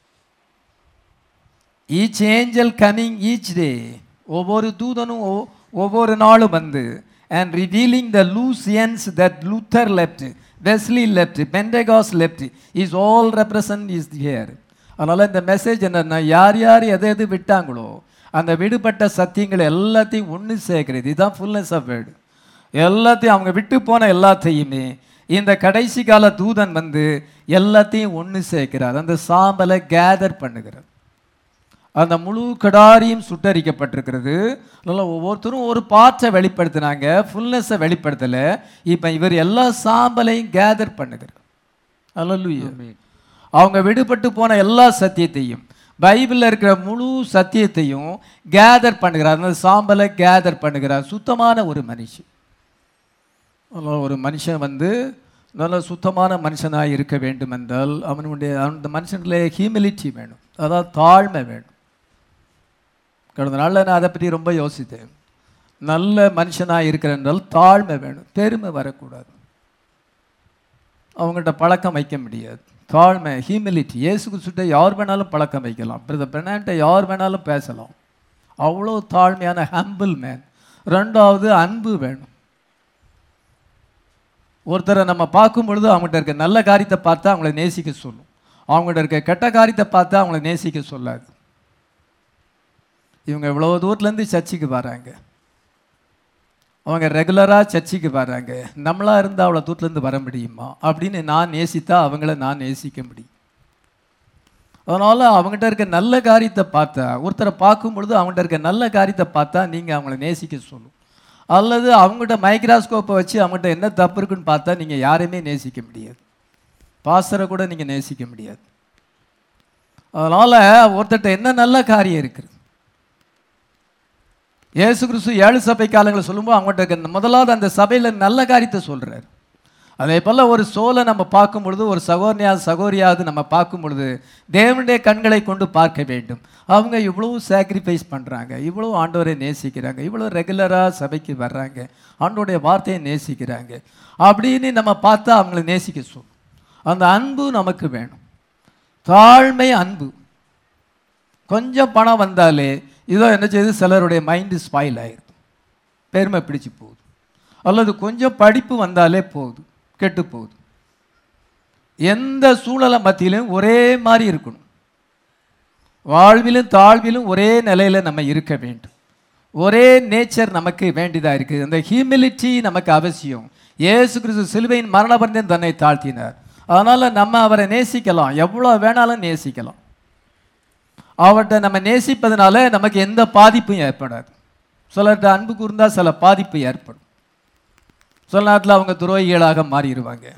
each angel coming each day ஒவ்வொரு தூதனும் ஒ- ஒவ்வொரு நாளும் வந்து and revealing the Lucians that Luther left Wesley left Pentecost left is all represent is here அதனால் இந்த மெசேஜ் என்னன்னா யார் யார் எதை எது விட்டாங்களோ அந்த விடுபட்ட சத்தியங்களை எல்லாத்தையும் ஒன்று சேர்க்கிறது இதுதான் ஃபுல்னஸ் ஆஃப் வேர்டு எல்லாத்தையும் அவங்க விட்டு போன எல்லாத்தையுமே இந்த கடைசி கால தூதன் வந்து எல்லாத்தையும் ஒன்று சேர்க்கிறார் அந்த சாம்பலை கேதர் பண்ணுகிறார் அந்த முழு கடாரியும் சுட்டரிக்கப்பட்டிருக்கிறது அதனால ஒவ்வொருத்தரும் ஒரு பார்ட்டை வெளிப்படுத்தினாங்க ஃபுல்னஸை வெளிப்படுத்தலை இப்போ இவர் எல்லா சாம்பலையும் கேதர் பண்ணுகிறார் அல்லூயா அவங்க விடுபட்டு போன எல்லா சத்தியத்தையும் பைபிளில் இருக்கிற முழு சத்தியத்தையும் கேதர் பண்ணுகிறார் அந்த சாம்பலை கேதர் பண்ணுகிறார் சுத்தமான ஒரு மனுஷன் அதனால ஒரு மனுஷன் வந்து நல்ல சுத்தமான மனுஷனாக இருக்க வேண்டும் என்றால் அவனுடைய அந்த மனுஷனில் ஹியூமிலிட்டி வேணும் அதாவது தாழ்மை வேணும் கடந்த நாளில் நான் அதை பற்றி ரொம்ப யோசித்தேன் நல்ல மனுஷனாக இருக்கிற என்றால் தாழ்மை வேணும் பெருமை வரக்கூடாது அவங்கள்ட்ட பழக்கம் வைக்க முடியாது தாழ்மை ஹியூமிலிட்டி இயேசு கிறிஸ்துட்ட யார் வேணாலும் பழக்கம் வைக்கலாம் பிரதர் பெனான்ட்ட யார் வேணாலும் பேசலாம் அவ்வளோ தாழ்மையான ஹம்பிள் மேன் ரெண்டாவது அன்பு வேணும் ஒருத்தரை நம்ம பார்க்கும் பொழுது அவங்ககிட்ட இருக்க நல்ல காரியத்தை பார்த்தா அவங்கள நேசிக்க சொல்லும் அவங்ககிட்ட இருக்க கெட்ட காரியத்தை பார்த்தா அவங்கள நேசிக்க சொல்லாது இவங்க இவ்வளோ தூரத்துலேருந்து சர்ச்சுக்கு வராங்க அவங்க ரெகுலராக சர்ச்சுக்கு வராங்க நம்மளா இருந்தால் அவ்வளோ தூரத்துலேருந்து வர முடியுமா அப்படின்னு நான் நேசித்தா அவங்கள நான் நேசிக்க முடியும் அதனால் அவங்ககிட்ட இருக்க நல்ல காரியத்தை பார்த்தா ஒருத்தரை பார்க்கும் பொழுது அவங்ககிட்ட இருக்க நல்ல காரியத்தை பார்த்தா நீங்கள் அவங்கள நேசிக்க சொல்லும் அல்லது அவங்ககிட்ட மைக்ராஸ்கோப்பை வச்சு அவங்ககிட்ட என்ன தப்பு இருக்குன்னு பார்த்தா நீங்கள் யாரையுமே நேசிக்க முடியாது பாஸ்டரை கூட நீங்கள் நேசிக்க முடியாது அதனால் ஒருத்தர்கிட்ட என்ன நல்ல காரியம் இருக்குது இயேசு கிறிஸ்து ஏழு சபை காலங்களை சொல்லும்போது அவங்ககிட்ட இருக்க முதலாவது அந்த சபையில் நல்ல காரியத்தை சொல்கிறார் அதே போல் ஒரு சோலை நம்ம பார்க்கும் பொழுது ஒரு சகோதரியாவது சகோதரியாவது நம்ம பார்க்கும் பொழுது தேவனுடைய கண்களை கொண்டு பார்க்க வேண்டும் அவங்க இவ்வளோ சாக்ரிஃபைஸ் பண்ணுறாங்க இவ்வளோ ஆண்டவரை நேசிக்கிறாங்க இவ்வளோ ரெகுலராக சபைக்கு வர்றாங்க ஆண்டோடைய வார்த்தையை நேசிக்கிறாங்க அப்படின்னு நம்ம பார்த்தா அவங்கள நேசிக்க சொல்லும் அந்த அன்பு நமக்கு வேணும் தாழ்மை அன்பு கொஞ்சம் பணம் வந்தாலே இதோ என்ன செய்யுது சிலருடைய மைண்டு ஸ்பாயில் ஆயிடுது பெருமை பிடிச்சு போகுது அல்லது கொஞ்சம் படிப்பு வந்தாலே போகுது கெட்டு போகுது எந்த சூழலை மத்தியிலும் ஒரே மாதிரி இருக்கணும் வாழ்விலும் தாழ்விலும் ஒரே நிலையில் நம்ம இருக்க வேண்டும் ஒரே நேச்சர் நமக்கு வேண்டியதாக இருக்குது அந்த ஹியூமிலிட்டி நமக்கு அவசியம் இயேசு கிறிஸ்து சிலுவையின் மரண பந்தம் தன்னை தாழ்த்தினார் அதனால் நம்ம அவரை நேசிக்கலாம் எவ்வளோ வேணாலும் நேசிக்கலாம் அவர்கிட்ட நம்ம நேசிப்பதனால நமக்கு எந்த பாதிப்பும் ஏற்படாது சிலர்கிட்ட அன்பு கூர்ந்தா சில பாதிப்பு ஏற்படும் சில நேரத்தில் அவங்க துரோகிகளாக மாறிடுவாங்க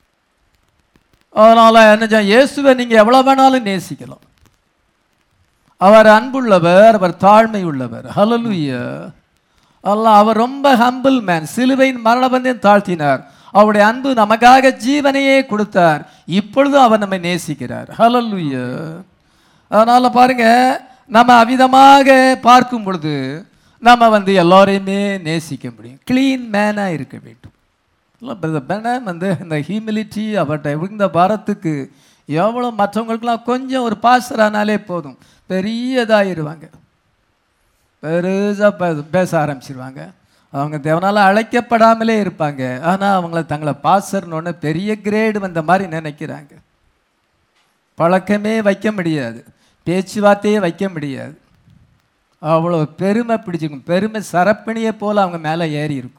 அதனால என்ன செய்ய- இயேசுவை நீங்க எவ்வளவு வேணாலும் நேசிக்கலாம் அவர் அன்புள்ளவர் அவர் தாழ்மை உள்ளவர் ஹalleluya அல்லாஹ் அவர் ரொம்ப ஹம்பிள் மேன் சிலுவையின் மரணபந்தம் தாழ்த்தினார் அவருடைய அன்பு நமக்காக ஜீவனையே கொடுத்தார் இப்பொழுது அவர் நம்மை நேசிக்கிறார் ஹalleluya அதனால பாருங்க நம்ம அவிதமாக பார்க்கும் பொழுது நம்ம வந்து எல்லாரையுமே நேசிக்க முடியும் க்ளீன் மேனாக இருக்க வேண்டும் இல்லை பிரதர் பெனன் வந்து இந்த ஹியூமிலிட்டி அவர்கிட்ட இந்த பாரத்துக்கு எவ்வளோ மற்றவங்களுக்கெல்லாம் கொஞ்சம் ஒரு பாஸ்டர் ஆனாலே போதும் பெரியதாயிருவாங்க பெருசாக பே பேச ஆரம்பிச்சிருவாங்க அவங்க தேவனால் அழைக்கப்படாமலே இருப்பாங்க ஆனால் அவங்கள தங்களை பாஸ்டர்னு பெரிய கிரேடு வந்த மாதிரி நினைக்கிறாங்க பழக்கமே வைக்க முடியாது பேச்சுவார்த்தையே வைக்க முடியாது அவ்வளோ பெருமை பிடிச்சிருக்கும் பெருமை சரப்பணியை போல் அவங்க மேலே ஏறி இருக்கும்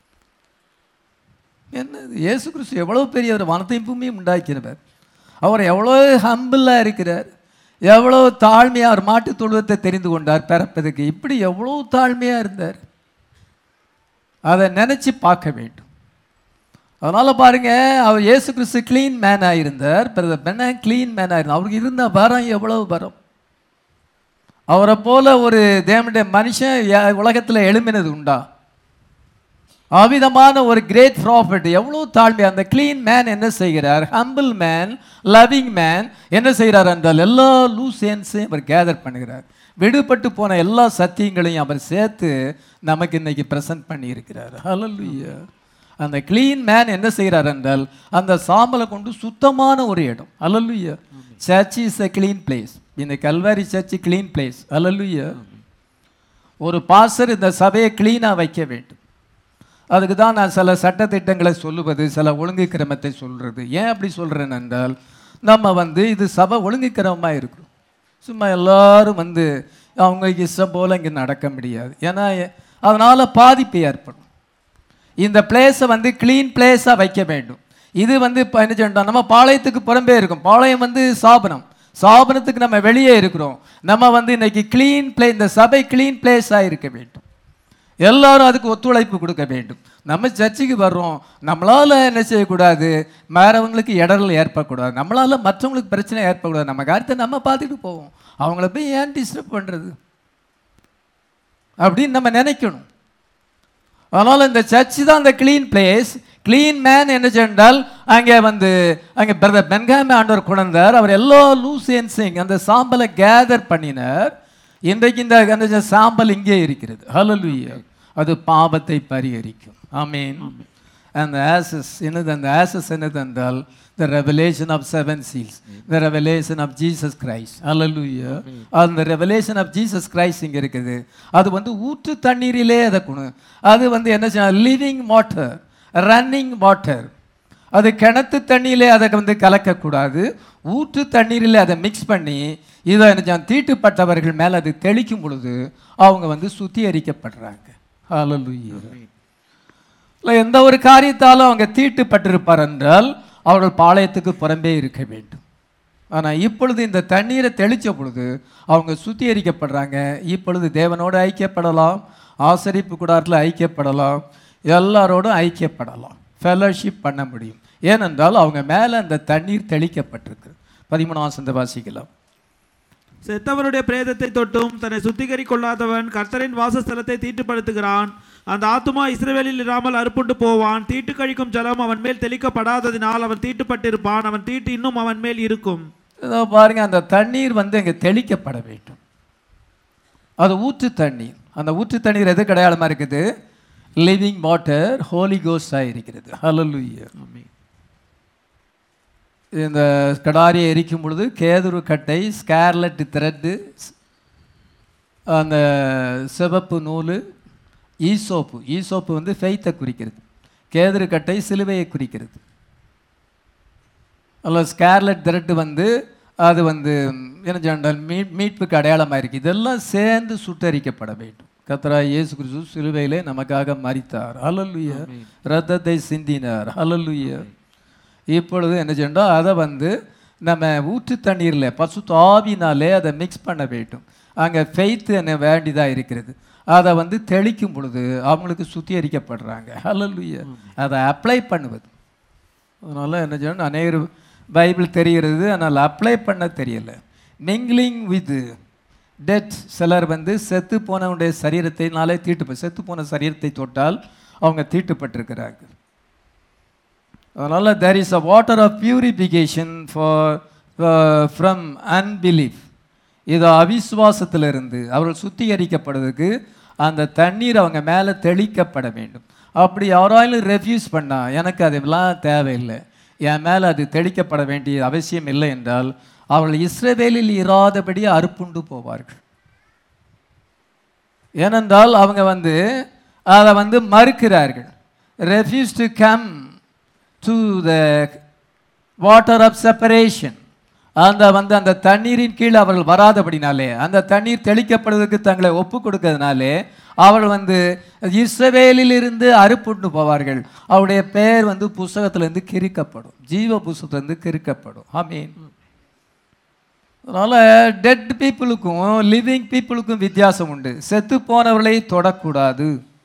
என்னது இயேசு கிறிஸ்து எவ்வளோ பெரியவர் வானத்தையும் பூமியும் உண்டாக்கிறவர் அவர் எவ்வளோ ஹம்பிளாக இருக்கிறார் எவ்வளோ தாழ்மையாக அவர் மாட்டுத் தொழுவத்தை தெரிந்து கொண்டார் பிறப்பதுக்கு இப்படி எவ்வளோ தாழ்மையாக இருந்தார் அதை நினச்சி பார்க்க வேண்டும் அதனால் பாருங்க அவர் இயேசு கிறிஸ்து க்ளீன் மேனாக இருந்தார் பிரதர் பெண்ண க்ளீன் மேனாக இருந்தார் அவருக்கு இருந்த வரம் எவ்வளவு வரம் அவரை போல ஒரு தேவனுடைய மனுஷன் உலகத்தில் எழும்பினது உண்டா அவிதமான ஒரு கிரேட் ப்ராஃபிட் எவ்வளோ தாழ்மை அந்த க்ளீன் மேன் என்ன செய்கிறார் ஹம்பிள் மேன் லவ்விங் மேன் என்ன செய்கிறார் என்றால் எல்லா லூசேன்ஸையும் அவர் கேதர் பண்ணுகிறார் விடுபட்டு போன எல்லா சத்தியங்களையும் அவர் சேர்த்து நமக்கு இன்னைக்கு ப்ரெசன்ட் பண்ணி இருக்கிறார் ஹalleluya அந்த க்ளீன் மேன் என்ன செய்கிறார் என்றால் அந்த சாம்பலை கொண்டு சுத்தமான ஒரு இடம் ஹalleluya church is a clean place இந்த கல்வாரி சர்ச் க்ளீன் பிளேஸ் ஹalleluya ஒரு பாசர் இந்த சபையை க்ளீனாக வைக்க வேண்டும் அதுக்கு தான் நான் சில சட்டத்திட்டங்களை சொல்லுவது சில ஒழுங்கு கிரமத்தை சொல்கிறது ஏன் அப்படி சொல்கிறேன் என்றால் நம்ம வந்து இது சபை ஒழுங்கு கிரமமாக இருக்கிறோம் சும்மா எல்லாரும் வந்து அவங்களுக்கு இஷ்டம் போல் இங்கே நடக்க முடியாது ஏன்னா அதனால் பாதிப்பு ஏற்படும் இந்த பிளேஸை வந்து க்ளீன் பிளேஸாக வைக்க வேண்டும் இது வந்து இப்போ என்ன செய்யணும் நம்ம பாளையத்துக்கு புறம்பே இருக்கும் பாளையம் வந்து சாபனம் சாபனத்துக்கு நம்ம வெளியே இருக்கிறோம் நம்ம வந்து இன்னைக்கு க்ளீன் பிளே இந்த சபை க்ளீன் பிளேஸாக இருக்க வேண்டும் எல்லாரும் அதுக்கு ஒத்துழைப்பு கொடுக்க வேண்டும் நம்ம சர்ச்சுக்கு வர்றோம் நம்மளால என்ன செய்யக்கூடாது வேறவங்களுக்கு இடர்கள் ஏற்படக்கூடாது நம்மளால மற்றவங்களுக்கு பிரச்சனை ஏற்படக்கூடாது நம்ம காரியத்தை நம்ம பார்த்துட்டு போவோம் அவங்கள போய் ஏன் டிஸ்டர்ப் பண்ணுறது அப்படின்னு நம்ம நினைக்கணும் அதனால் இந்த சர்ச்சு தான் அந்த க்ளீன் பிளேஸ் க்ளீன் மேன் என்ன சென்றால் அங்கே வந்து அங்கே பிரதர் பென்காமே ஆண்டவர் குழந்தார் அவர் எல்லா லூசேன்ஸிங் அந்த சாம்பலை கேதர் பண்ணினார் இன்றைக்கு இந்த அந்த சாம்பல் இங்கே இருக்கிறது ஹalleluya அது பாவத்தை பரிகரிக்கும் ஆமீன் அந்த ஆசஸ் என்னது அந்த ஆசஸ் என்னது என்றால் the revelation of seven seals the revelation of Jesus Christ ஹalleluya அந்த ரெவலேஷன் ஆஃப் ஜீசஸ் கிரைஸ்ட் இங்கே இருக்குது அது வந்து ஊற்று தண்ணீரிலே அதை கொண்டு அது வந்து என்ன செய்யணும் லிவிங் வாட்டர் ரன்னிங் வாட்டர் அது கிணத்து தண்ணியிலே அதை வந்து கலக்கக்கூடாது ஊற்று தண்ணீரில் அதை மிக்ஸ் பண்ணி இதை என்ன செய்யணும், தீட்டுப்பட்டவர்கள் மேலே அது தெளிக்கும் பொழுது அவங்க வந்து சுத்திகரிக்கப்படுறாங்க ஹalleluya இல்லை எந்த ஒரு காரியத்தாலும் அவங்க தீட்டுப்பட்டிருப்பார் என்றால் அவர்கள் பாளையத்துக்கு புறம்பே இருக்க வேண்டும் ஆனால் இப்பொழுது இந்த தண்ணீரை தெளித்த பொழுது அவங்க சுத்திகரிக்கப்படுறாங்க இப்பொழுது தேவனோடு ஐக்கியப்படலாம் ஆசரிப்பு கூடாரத்தில் ஐக்கியப்படலாம் எல்லாரோடும் ஐக்கியப்படலாம் ஃபெலோஷிப் பண்ண முடியும் ஏனென்றால் அவங்க மேலே அந்த தண்ணீர் தெளிக்கப்பட்டிருக்கு பதிமூணாம் வசந்த வாசிக்கலாம் செத்தவருடைய பிரேதத்தை தொட்டும் தன்னை சுத்திகரி கொள்ளாதவன் கர்த்தரின் வாசஸ்தலத்தை தீட்டுப்படுத்துகிறான் அந்த ஆத்துமா இஸ்ரவேலில் இராமல் அறுப்புண்டு போவான் தீட்டு கழிக்கும் ஜலம் அவன் மேல் தெளிக்கப்படாததினால் அவன் தீட்டுப்பட்டிருப்பான் அவன் தீட்டு இன்னும் அவன் மேல் இருக்கும் இதோ பாருங்க அந்த தண்ணீர் வந்து இங்கே தெளிக்கப்பட வேண்டும் அது ஊற்று தண்ணீர் அந்த ஊற்று தண்ணீர் எது அடையாளமா இருக்குது லிவிங் வாட்டர் ஹோலி கோஸ்டாக இருக்கிறது ஹalleluya இந்த கடாரியை எரிக்கும் பொழுது கேதுரு கட்டை ஸ்கேர்லெட் த்ரெட்டு அந்த சிவப்பு நூல் ஈசோப்பு ஈசோப்பு வந்து ஃபெய்த்தை குறிக்கிறது கேதுரு கட்டை சிலுவையை குறிக்கிறது அல்ல ஸ்கேர்லெட் த்ரெட்டு வந்து அது வந்து என்ன சொன்னால் மீட் மீட்புக்கு அடையாளமாக இருக்குது இதெல்லாம் சேர்ந்து சுட்டரிக்கப்பட வேண்டும் கத்தரா இயேசு கிறிஸ்து சிலுவையிலே நமக்காக மரித்தார் ஹalleluya ரத்தத்தை சிந்தினார் ஹalleluya இப்பொழுது என்ன செய்யணும் அதை வந்து நம்ம ஊற்று தண்ணீரில் பசுத்த ஆவினாலே அதை மிக்ஸ் பண்ண வேண்டும் அங்கே ஃபெய்த் என்ன வேண்டியதாக இருக்கிறது அதை வந்து தெளிக்கும் பொழுது அவங்களுக்கு சுத்திகரிக்கப்படுறாங்க ஹalleluya அதை அப்ளை பண்ணுவது அதனால் என்ன செய்யணும் அநேகர் பைபிள் தெரிகிறது ஆனால் அப்ளை பண்ண தெரியல மிங்லிங் வித் டெத் சிலர் வந்து செத்து போனவனுடைய சரீரத்தினாலே தீட்டு செத்து போன சரீரத்தை தொட்டால் அவங்க தீட்டுப்பட்டிருக்கிறாங்க அதனால் there is a water of purification for from unbelief இது அவிசுவாசத்திலிருந்து அவர்கள் சுத்திகரிக்கப்படுவதற்கு அந்த தண்ணீர் அவங்க மேலே தெளிக்கப்பட வேண்டும் அப்படி யாராலும் ரெஃப்யூஸ் பண்ணா எனக்கு அதெல்லாம் தேவையில்லை என் மேலே அது தெளிக்கப்பட வேண்டிய அவசியம் இல்லை என்றால் அவர்கள் இஸ்ரவேலில் இராதபடி அறுப்புண்டு போவார்கள் ஏனென்றால் அவங்க வந்து அதை வந்து மறுக்கிறார்கள் refuse to come to the water of separation அந்த வந்து அந்த தண்ணீரின் கீழ் அவர்கள் வராதபடினாலே அந்த தண்ணீர் தெளிக்கப்படுவதற்கு தங்களை ஒப்பு கொடுக்கறதுனாலே அவர்கள் வந்து இஸ்ரவேலிலிருந்து அறுப்புண்டு போவார்கள் அவருடைய பெயர் வந்து புஸ்தகத்திலிருந்து கிறுக்கப்படும் ஜீவ புஸ்தகத்திலிருந்து கிறுக்கப்படும் ஆமீன் அதனால் டெட் பீப்புளுக்கும் லிவிங் பீப்புளுக்கும் வித்தியாசம் உண்டு செத்து போனவர்களை தொடக்கூடாது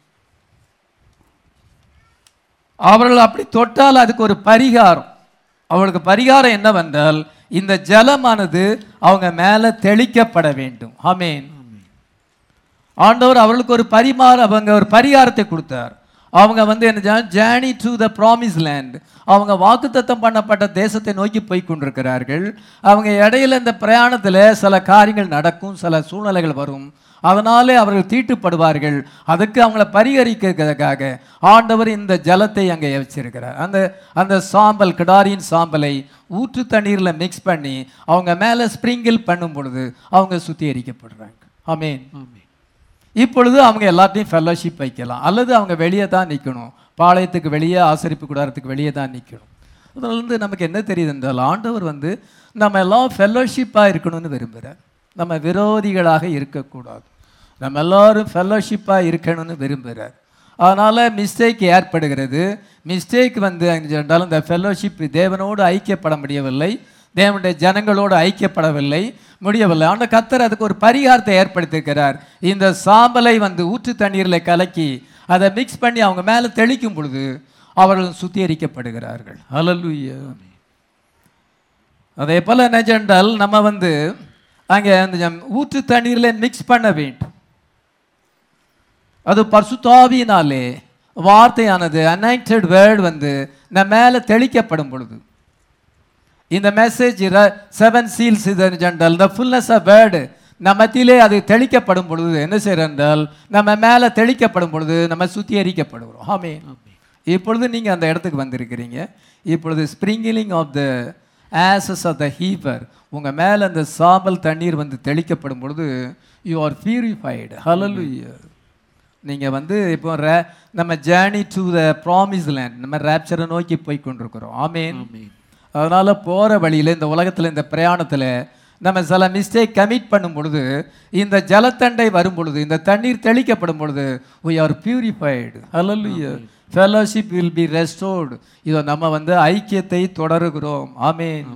அவர்கள் அப்படி தொட்டால் அதுக்கு ஒரு பரிகாரம் அவளுக்கு பரிகாரம் என்னவென்றால் இந்த ஜலமானது அவங்க மேலே தெளிக்கப்பட வேண்டும் ஆமேன் ஆண்டவர் அவர்களுக்கு ஒரு பரிமாற அவங்க ஒரு பரிகாரத்தை கொடுத்தார் அவங்க வந்து என்ன journey to the promise land அவங்க வாக்குத்தத்தம் பண்ணப்பட்ட தேசத்தை நோக்கி போய் கொண்டிருக்கிறார்கள் அவங்க இடையில இந்த பிரயாணத்தில் சில காரியங்கள் நடக்கும் சில சூழ்நிலைகள் வரும் அதனாலே அவர்கள் தீட்டுப்படுவார்கள் அதுக்கு அவங்கள பரிகரிக்கிறதுக்காக ஆண்டவர் இந்த ஜலத்தை அங்கே வச்சிருக்கிறார் அந்த அந்த சாம்பல் கிடாரியின் சாம்பலை ஊற்று தண்ணீரில் மிக்ஸ் பண்ணி அவங்க மேலே ஸ்ப்ரிங்கிள் பண்ணும் பொழுது அவங்க சுத்திகரிக்கப்படுறாங்க ஆமேன் இப்பொழுது அவங்க எல்லாத்தையும் ஃபெல்லோஷிப் வைக்கலாம் அல்லது அவங்க வெளியே தான் நிற்கணும் பாளையத்துக்கு வெளியே ஆசரிப்பு கூடாரத்துக்கு வெளியே தான் நிற்கணும் அதில் வந்து நமக்கு என்ன தெரியுது என்றால் ஆண்டவர் வந்து நம்ம எல்லாம் ஃபெல்லோஷிப்பாக இருக்கணும்னு விரும்புகிறார் நம்ம விரோதிகளாக இருக்கக்கூடாது நம்ம எல்லாரும் ஃபெல்லோஷிப்பாக இருக்கணும்னு விரும்புகிறார் அதனால் மிஸ்டேக் ஏற்படுகிறது மிஸ்டேக் வந்து என்றாலும் இந்த ஃபெல்லோஷிப் தேவனோடு ஐக்கியப்பட முடியவில்லை தேவனுடைய ஜனங்களோடு ஐக்கியப்படவில்லை முடியவில்லை ஆண்ட கத்தர் அதுக்கு ஒரு பரிகாரத்தை ஏற்படுத்தியிருக்கிறார் இந்த சாம்பலை வந்து ஊற்று தண்ணீரில் கலக்கி அதை மிக்ஸ் பண்ணி அவங்க மேலே தெளிக்கும் பொழுது அவர்கள் சுத்திகரிக்கப்படுகிறார்கள் ஹalleluya அதே போல் நெஜென்றால் நம்ம வந்து அங்கே அந்த ஜம்- ஊற்று தண்ணீரில் மிக்ஸ் பண்ண வேண்டும் அது பர்சுத்தாவியினாலே வார்த்தையானது அனாயிண்டட் வேர்டு வந்து நம்ம மேலே தெளிக்கப்படும் பொழுது இந்த மெசேஜ் செவன் சீல்ஸ் இது general the fullness of word நம்ம மத்தியிலே அது தெளிக்கப்படும் பொழுது என்ன செய்கிறோம் என்றால் நம்ம மேலே தெளிக்கப்படும் பொழுது நம்ம சுத்திகரிக்கப்படுகிறோம் ஆமே இப்பொழுது நீங்கள் அந்த இடத்துக்கு வந்திருக்கிறீங்க இப்பொழுது sprinkling of the ashes of the heifer உங்கள் மேலே அந்த சாம்பல் தண்ணீர் வந்து தெளிக்கப்படும் பொழுது யூ ஆர் பியூரிஃபைடு ஹalleluya நீங்கள் வந்து இப்போ ரே நம்ம journey to the promise land நம்ம ரேப்சரை நோக்கி போய் கொண்டிருக்கிறோம் ஆமேன் அதனால் போகிற வழியில் இந்த உலகத்தில் இந்த பிரயாணத்தில் நம்ம சில மிஸ்டேக் கமிட் பண்ணும் பொழுது இந்த ஜலத்தண்டை வரும் பொழுது இந்த தண்ணீர் தெளிக்கப்படும் பொழுது we are purified hallelujah fellowship will be restored இதோ நம்ம வந்து ஐக்கியத்தை தொடருகிறோம் ஆமென்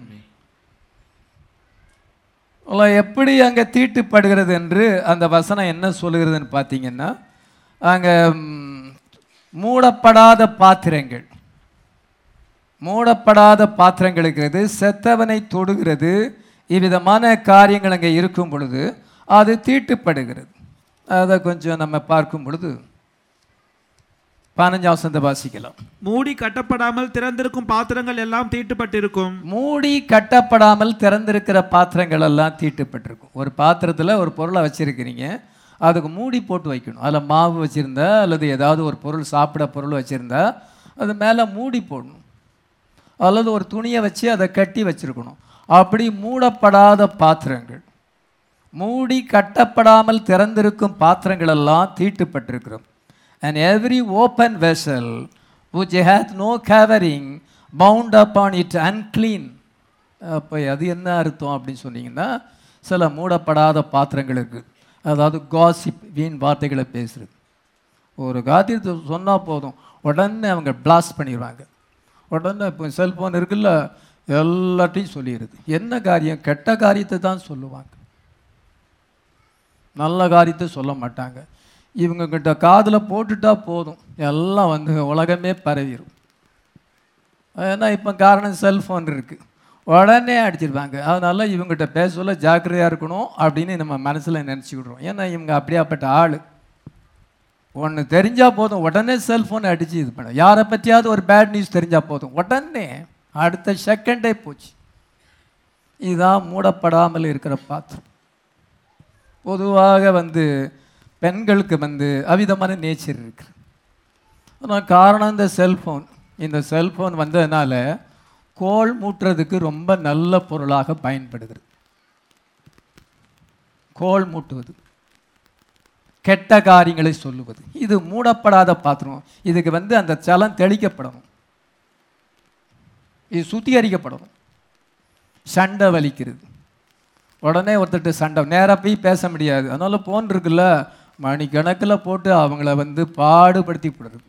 அல்ல, எப்படி அங்கே தீட்டுப்படுகிறது என்று அந்த வசனம் என்ன சொல்லுகிறதுன்னு பார்த்தீங்கன்னா அங்கே ம், மூடப்படாத பாத்திரங்கள் மூடப்படாத பாத்திரங்கள் இருக்கிறது செத்தவனை தொடுகிறது இவ்விதமான காரியங்கள் அங்கே இருக்கும் பொழுது அது தீட்டுப்படுகிறது அதை கொஞ்சம் நம்ம பார்க்கும் பொழுது பதினஞ்சாம் வசனத்தை வாசிக்கலாம் மூடி கட்டப்படாமல் திறந்திருக்கும் பாத்திரங்கள் எல்லாம் தீட்டுப்பட்டிருக்கும் மூடி கட்டப்படாமல் திறந்திருக்கிற பாத்திரங்கள் எல்லாம் தீட்டுப்பட்டிருக்கும் ஒரு பாத்திரத்தில் ஒரு பொருளை வச்சிருக்கிறீங்க அதுக்கு மூடி போட்டு வைக்கணும் அதில் மாவு வச்சுருந்தா அல்லது ஏதாவது ஒரு பொருள் சாப்பிட பொருள் வச்சுருந்தா அது மேலே மூடி போடணும் அல்லது ஒரு துணியை வச்சு அதை கட்டி வச்சிருக்கணும் அப்படி மூடப்படாத பாத்திரங்கள் மூடி கட்டப்படாமல் திறந்திருக்கும் பாத்திரங்கள் எல்லாம் தீட்டுப்பட்டிருக்கிறோம் and every open vessel which hath no covering bound upon it unclean அப்போ அது என்ன அர்த்தம் அப்படின்னு சொன்னீங்கன்னா சில மூடப்படாத பாத்திரங்களுக்கு அதாவது காசிப் வீண் வார்த்தைகளை பேசுறது ஒரு காரியத்தை சொன்னால் போதும் உடனே அவங்க பிளாஸ்ட் பண்ணிடுவாங்க உடனே இப்போ செல்ஃபோன் இருக்குல்ல எல்லாத்தையும் சொல்லிடுது என்ன காரியம் கெட்ட காரியத்தை தான் சொல்லுவாங்க நல்ல காரியத்தை சொல்ல மாட்டாங்க இவங்க கிட்ட காதில் போட்டுட்டா போதும் எல்லாம் வந்து உலகமே பரவிடும் ஏன்னா இப்போ காரணம் செல்ஃபோன் இருக்குது உடனே அடிச்சிருப்பாங்க அதனால இவங்ககிட்ட பேச சொல்ல ஜாக்கிரதையாக இருக்கணும் அப்படின்னு நம்ம மனசில் நினச்சிக்கிடுறோம் ஏன்னா இவங்க அப்படியாப்பட்ட ஆள் ஒன்று தெரிஞ்சால் போதும் உடனே செல்ஃபோனை அடித்து இது பண்ண யாரை பற்றியாவது ஒரு பேட் நியூஸ் தெரிஞ்சால் போதும் உடனே அடுத்த செகண்டே போச்சு இதுதான் மூடப்படாமல் இருக்கிற பாத்திரம் பொதுவாக வந்து பெண்களுக்கு வந்து அவிதமான நேச்சர் இருக்கு ஆனால் காரணம் இந்த செல்ஃபோன் இந்த செல்ஃபோன் வந்ததுனால கோல் மூட்டுறதுக்கு ரொம்ப நல்ல பொருளாக பயன்படுகிறது கோல் மூட்டுவது கெட்ட காரியங்களை சொல்லுவது இது மூடப்படாத பாத்திரம் இதுக்கு வந்து அந்த சலம் தெளிக்கப்படணும் இது சுத்திகரிக்கப்படணும் சண்டை வலிக்கிறது உடனே ஒருத்தர்கிட்ட சண்டை நேராக போய் பேச முடியாது அதனால போன் இருக்குல்ல மணிக்கணக்கில் போட்டு அவங்கள வந்து பாடுபடுத்தி விடுறது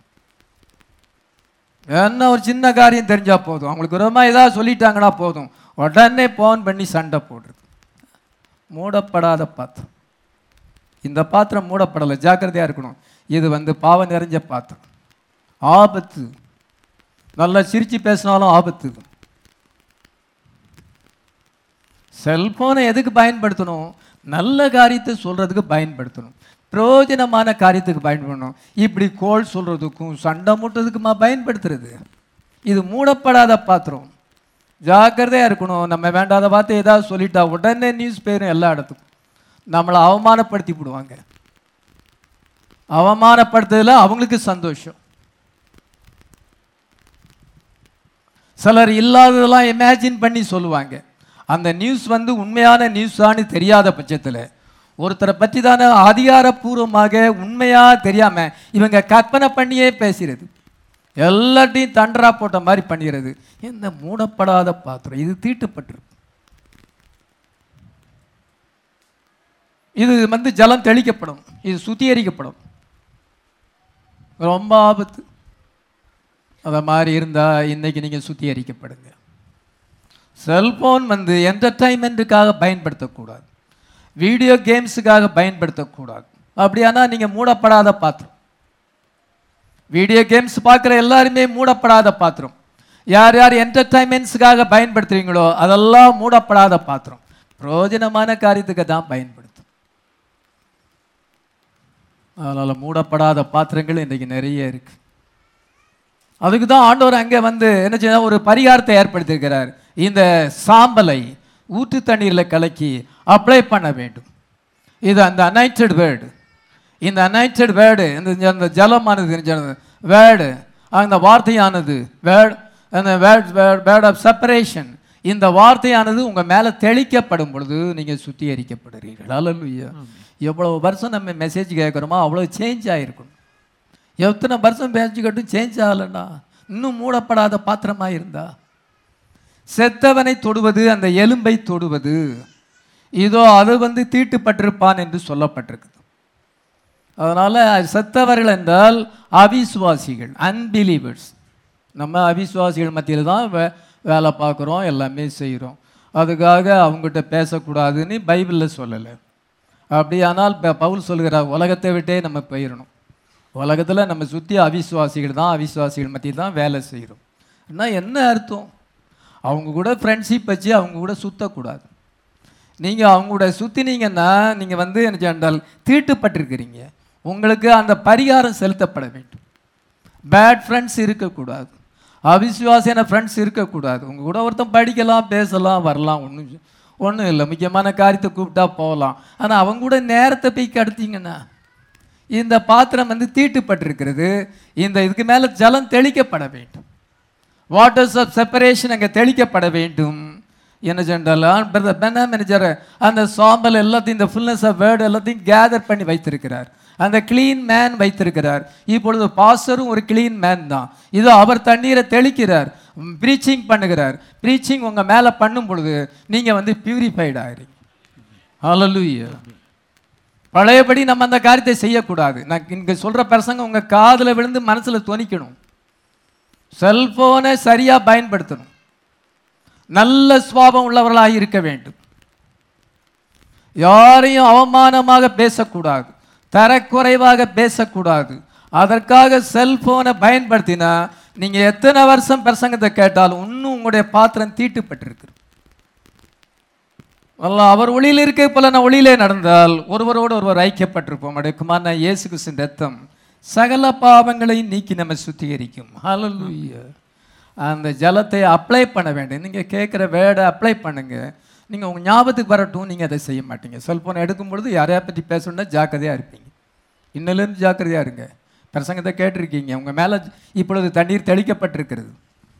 என்ன ஒரு சின்ன காரியம் தெரிஞ்சா போதும் அவங்களுக்கு ரொம்ப ஏதாவது சொல்லிட்டாங்கன்னா போதும் உடனே போன் பண்ணி சண்டை போடுறது மூடப்படாத பாத்திரம் இந்த பாத்திரம் மூடப்படலை ஜாக்கிரதையாக இருக்கணும் இது வந்து பாவம் நிறைஞ்ச பாத்திரம் ஆபத்து நல்லா சிரிச்சு பேசினாலும் ஆபத்து செல்போனை எதுக்கு பயன்படுத்தணும் நல்ல காரியத்தை சொல்றதுக்கு பயன்படுத்தணும் பிரயோஜனமான காரியத்துக்கு பயன்படணும் இப்படி கோல் சொல்றதுக்கும் சண்டை மூட்டதுக்குமா பயன்படுத்துறது இது மூடப்படாத பாத்திரம் ஜாக்கிரதையா இருக்கணும் நம்ம வேண்டாத வார்த்தை ஏதாவது சொல்லிட்டா உடனே நியூஸ் பேரும் எல்லா இடத்துக்கும் நம்மளை அவமானப்படுத்தி விடுவாங்க அவமானப்படுத்துறதுல அவங்களுக்கு சந்தோஷம் சிலர் இல்லாததெல்லாம் இமேஜின் பண்ணி சொல்லுவாங்க அந்த நியூஸ் வந்து உண்மையான நியூஸான்னு தெரியாத பட்சத்தில் ஒருத்தரை பற்றி தானே அதிகாரப்பூர்வமாக உண்மையா தெரியாம இவங்க கற்பனை பண்ணியே பேசுறது எல்லாத்தையும் தண்டரா போட்ட மாதிரி பண்ணிடுறது இந்த மூடப்படாத பாத்திரம் இது தீட்டுப்பட்டிருக்கு இது வந்து ஜலம் தெளிக்கப்படும் இது சுத்திகரிக்கப்படும் ரொம்ப ஆபத்து அதை மாதிரி இருந்தால் இன்னைக்கு நீங்கள் சுத்திகரிக்கப்படுங்க செல்போன் வந்து என்டர்டைன்மெண்ட்டுக்காக பயன்படுத்தக்கூடாது வீடியோ கேம்ஸுக்காக பயன்படுத்தக்கூடாது அப்படியானா நீங்கள் மூடப்படாத பாத்திரம் வீடியோ கேம்ஸ் பார்க்குற எல்லாருமே மூடப்படாத பாத்திரம் யார் யார் என்டர்டைன்மெண்ட்ஸுக்காக பயன்படுத்துறீங்களோ அதெல்லாம் மூடப்படாத பாத்திரம் பிரயோஜனமான காரியத்துக்கு தான் பயன்படுத்தும் அதனால் மூடப்படாத பாத்திரங்கள் இன்றைக்கு நிறைய இருக்கு அதுக்கு தான் ஆண்டவர் அங்கே வந்து என்ன செய்ய ஒரு பரிகாரத்தை ஏற்படுத்தியிருக்கிறார் இந்த சாம்பலை ஊற்று தண்ணீரில் கலக்கி அப்ளை பண்ண வேண்டும் இது அந்த அனைட்டட் வேர்டு இந்த அனைட்டட் வேர்டு இந்த அந்த ஜலமானது வேர்டு அந்த வார்த்தையானது வேர்ட் அந்த வேர்ட் வேர்ட் ஆஃப் செப்பரேஷன் இந்த வார்த்தையானது உங்கள் மேலே தெளிக்கப்படும் பொழுது நீங்கள் சுத்திகரிக்கப்படுறீர்கள் அல்லல்லுயா எவ்வளவு வருஷம் நம்ம மெசேஜ் கேட்குறோமோ அவ்வளோ சேஞ்ச் ஆகிருக்கணும் எத்தனை வருஷம் பேச்சுக்கட்டும் சேஞ்ச் ஆகலைன்னா இன்னும் மூடப்படாத பாத்திரமாக இருந்தா செத்தவனை தொடுவது அந்த எலும்பை தொடுவது இதோ அது வந்து தீட்டுப்பட்டிருப்பான் என்று சொல்லப்பட்டிருக்குது அதனால செத்தவர்கள் என்றால் அவிசுவாசிகள் அன்பிலீவர்ஸ் நம்ம அவிசுவாசிகள் மத்தியில் தான் வே வேலை பார்க்குறோம் எல்லாமே செய்கிறோம் அதுக்காக அவங்ககிட்ட பேசக்கூடாதுன்னு பைபிளில் சொல்லலை அப்படியானால் ப- பவுல் சொல்கிறார் உலகத்தை விட்டே நம்ம போயிடணும் உலகத்தில் நம்ம சுற்றி அவிசுவாசிகள் தான் அவிசுவாசிகள் மத்தியில் தான் வேலை செய்கிறோம் என்ன என்ன அர்த்தம் அவங்க கூட ஃப்ரெண்ட்ஷிப் வச்சு அவங்க கூட சுற்றக்கூடாது நீங்கள் அவங்க கூட சுற்றினீங்கன்னா நீங்கள் வந்து என்ன என்றால் தீட்டுப்பட்டிருக்கிறீங்க உங்களுக்கு அந்த பரிகாரம் செலுத்தப்பட வேண்டும் பேட் ஃப்ரெண்ட்ஸ் இருக்கக்கூடாது அவிசுவாசியான ஃப்ரெண்ட்ஸ் இருக்கக்கூடாது உங்கள் கூட ஒருத்தன் படிக்கலாம் பேசலாம் வரலாம் ஒன்றும் ஒன்றும் இல்லை முக்கியமான காரியத்தை கூப்பிட்டா போகலாம் ஆனால் அவங்க கூட நேரத்தை போய் கடத்தீங்கன்னா இந்த பாத்திரம் வந்து தீட்டுப்பட்டிருக்கிறது இந்த இதுக்கு மேலே ஜலம் தெளிக்கப்பட வேண்டும் வாட்டர்ஸ் ஆஃப் செப்பரேஷன் அங்கே தெளிக்கப்பட வேண்டும் என்ன சொன்னாலும் பிரதர் பெனா மேனேஜர் அந்த சாம்பல் எல்லாத்தையும் இந்த ஃபுல்னஸ் ஆஃப் வேர்டு எல்லாத்தையும் கேதர் பண்ணி வைத்திருக்கிறார் அந்த க்ளீன் மேன் வைத்திருக்கிறார் இப்பொழுது பாஸ்டரும் ஒரு க்ளீன் மேன் தான் இதோ அவர் தண்ணீரை தெளிக்கிறார் ப்ரீச்சிங் பண்ணுகிறார் ப்ரீச்சிங் உங்கள் மேலே பண்ணும் பொழுது நீங்கள் வந்து பியூரிஃபைடு ஆகிறீங்க ஹalleluya பழையபடி நம்ம அந்த காரியத்தை செய்யக்கூடாது நான் இங்கே சொல்கிற பிரசங்க உங்கள் காதில் விழுந்து மனசில் துணிக்கணும் செல்ஃபோனை சரியாக பயன்படுத்தணும் நல்ல சுவாபம் உள்ளவர்களாக இருக்க வேண்டும் யாரையும் அவமானமாக பேசக்கூடாது தரக்குறைவாக பேசக்கூடாது அதற்காக செல்போனை பயன்படுத்தினா நீங்க எத்தனை வருஷம் பிரசங்கத்தை கேட்டாலும் இன்னும் உங்களுடைய பாத்திரம் தீட்டுப்பட்டிருக்கு அல்லாஹ் அவர் ஒளியில் இருக்க போல நான் ஒளியிலே நடந்தால் ஒருவரோடு ஒருவர் ஐக்கியப்பட்டிருப்போம் அப்படியே குமாரனா இயேசு கிறிஸ்தின் ரத்தம் சகல பாவங்களையும் நீக்கி நம்ம சுத்திகரிக்கும் ஹalleluya அந்த ஜலத்தை அப்ளை பண்ண வேண்டும் நீங்க கேட்குற வேர்டை அப்ளை பண்ணுங்க நீங்க உங்க ஞாபகத்துக்கு வரட்டும் நீங்க அதை செய்ய மாட்டீங்க செல்போன் எடுக்கும் பொழுது யாரையா பற்றி பேசணும்னா ஜாக்கிரதையா இருப்பீங்க இன்னிலிருந்து ஜாக்கிரதையா இருங்க பிரசங்கத்தை கேட்டிருக்கீங்க உங்க மேல இப்பொழுது தண்ணீர் தெளிக்கப்பட்டிருக்கிறது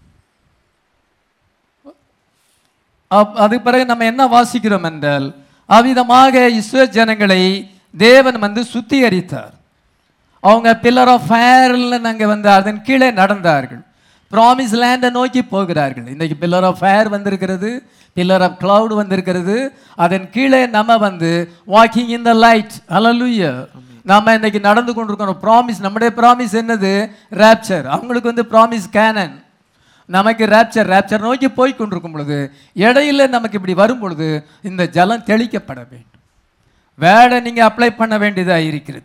அப்- அதுக்கு பிறகு நம்ம என்ன வாசிக்கிறோம் என்றால் அவ்விதமாக இஸ்ரோ ஜனங்களை தேவன் வந்து சுத்திகரித்தார் அவங்க பில்லர் ஆஃப் ஃபயர்ல நாங்க வந்து அதன் கீழே நடந்தார்கள் ப்ராமிஸ் லேண்டை நோக்கி போகிறார்கள் இன்னைக்கு பில்லர் ஆஃப் ஃபயர் வந்திருக்கிறது பில்லர் ஆஃப் cloud வந்திருக்கிறது அதன் கீழே நம்ம வந்து வாக்கிங் இன் த லைட் ஹalleluya நாம இன்னைக்கு நடந்து கொண்டிருக்கிறோம் ப்ராமிஸ் நம்முடைய ப்ராமிஸ் என்னது ரேப்சர் அவங்களுக்கு வந்து ப்ராமிஸ் கேனன் நமக்கு ரேப்சர் ரேப்சர் நோக்கி போய் கொண்டிருக்கும் பொழுது இடையில நமக்கு இப்படி வரும் பொழுது இந்த ஜலம் தெளிக்கப்பட வேண்டும் வேடை நீங்க அப்ளை பண்ண வேண்டியதா இருக்கிறது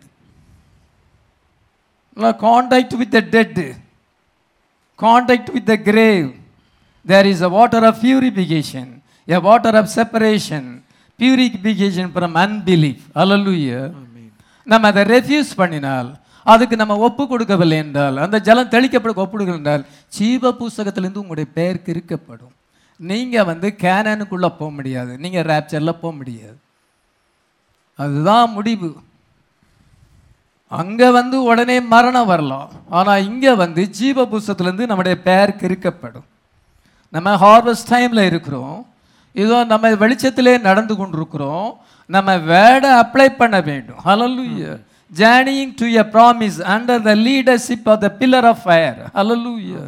contact with the dead contact with the grave there is a water of purification a water of separation purification from unbelief அல்லலுயா நம்ம அதை ரெஃப்யூஸ் பண்ணினால் அதுக்கு நம்ம ஒப்பு கொடுக்கவில்லை என்றால் அந்த ஜலம் தெளிக்கப்பட ஒப்பு கொடுக்கவில்லை என்றால் ஜீவ புஸ்தகத்திலிருந்து உங்களுடைய பெயர் கிறுக்கப்படும் நீங்க வந்து கேனனுக்குள்ள போக முடியாது நீங்க ரேப்சர்ல போக முடியாது அதுதான் முடிவு அங்க வந்து உடனே மரணம் வரலாம் ஆனா இங்க வந்து ஜீவ புஸ்தகத்திலிருந்து நம்முடைய பெயர் கிறுக்கப்படும் நம்ம ஹார்வெஸ்ட் டைம்ல இருக்கிறோம் இதோ நம்ம வெளிச்சத்திலே நடந்து கொண்டிருக்கிறோம் நம்ம வேர்டை அப்ளை பண்ண வேண்டும் ஹalleluya journeying to a promise under the leadership of the pillar of fire hallelujah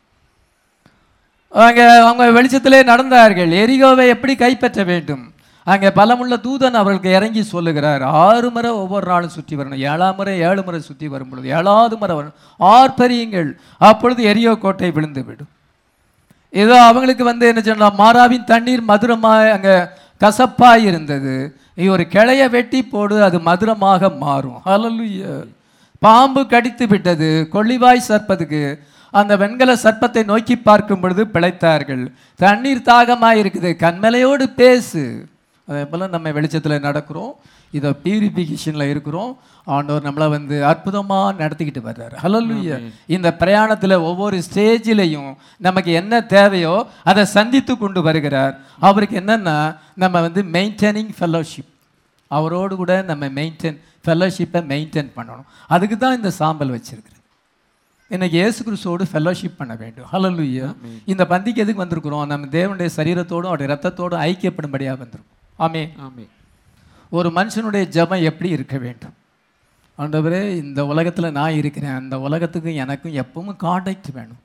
அவங்க அவங்க வெளிச்சத்திலே நடந்தார்கள் எரிகோவை எப்படி கைப்பற்ற வேண்டும் அங்கே பலமுள்ள தூதன் அவர்களுக்கு இறங்கி சொல்லுகிறார் ஆறு முறை ஒவ்வொரு நாளும் சுற்றி வரணும் ஏழாம் முறை ஏழு முறை சுற்றி வரும் பொழுது ஏழாவது முறை வரணும் ஆர்ப்பரியுங்கள் அப்பொழுது எரியோ கோட்டை விழுந்து விடும் ஏதோ அவங்களுக்கு வந்து என்ன சொல்லலாம் மாறாவின் தண்ணீர் மதுரமாக அங்கே கசப்பாய் இருந்தது நீ ஒரு கிளைய வெட்டி போடு அது மதுரமாக மாறும் ஹalleluya பாம்பு கடித்து விட்டது கொள்ளிவாய் சர்ப்பத்துக்கு அந்த வெண்கல சர்ப்பத்தை நோக்கி பார்க்கும் பொழுது பிழைத்தார்கள் தண்ணீர் தாகமாக இருக்குது கண்மலையோடு பேசு அதே போல் நம்ம வெளிச்சத்தில் நடக்கிறோம் இதை பியூரிஃபிகேஷனில் இருக்கிறோம் ஆண்டவர் நம்மளை வந்து அற்புதமாக நடத்திக்கிட்டு வர்றாரு ஹalleluya இந்த பிரயாணத்தில் ஒவ்வொரு ஸ்டேஜிலையும் நமக்கு என்ன தேவையோ அதை சந்தித்து கொண்டு வருகிறார் அவருக்கு என்னன்னா நம்ம வந்து மெயின்டைனிங் ஃபெல்லோஷிப் அவரோடு கூட நம்ம மெயின்டைன் ஃபெல்லோஷிப்பை மெயின்டைன் பண்ணணும் அதுக்கு தான் இந்த சாம்பல் வச்சிருக்கிறேன் இன்னைக்கு இயேசு கிறிஸ்துவோடு ஃபெல்லோஷிப் பண்ண வேண்டும் ஹalleluya இந்த பந்திக்கு எதுக்கு வந்திருக்கிறோம் நம்ம தேவனுடைய சரீரத்தோடும் அவருடைய ரத்தத்தோடும் ஐக்கியப்படும்படியாக வந்திருக்கோம் ஆமே ஆமே ஒரு மனுஷனுடைய ஜெபம் எப்படி இருக்க வேண்டும் ஆண்டவரே இந்த உலகத்தில் நான் இருக்கிறேன் அந்த உலகத்துக்கும் எனக்கும் எப்பவும் காண்டாக்ட் வேணும்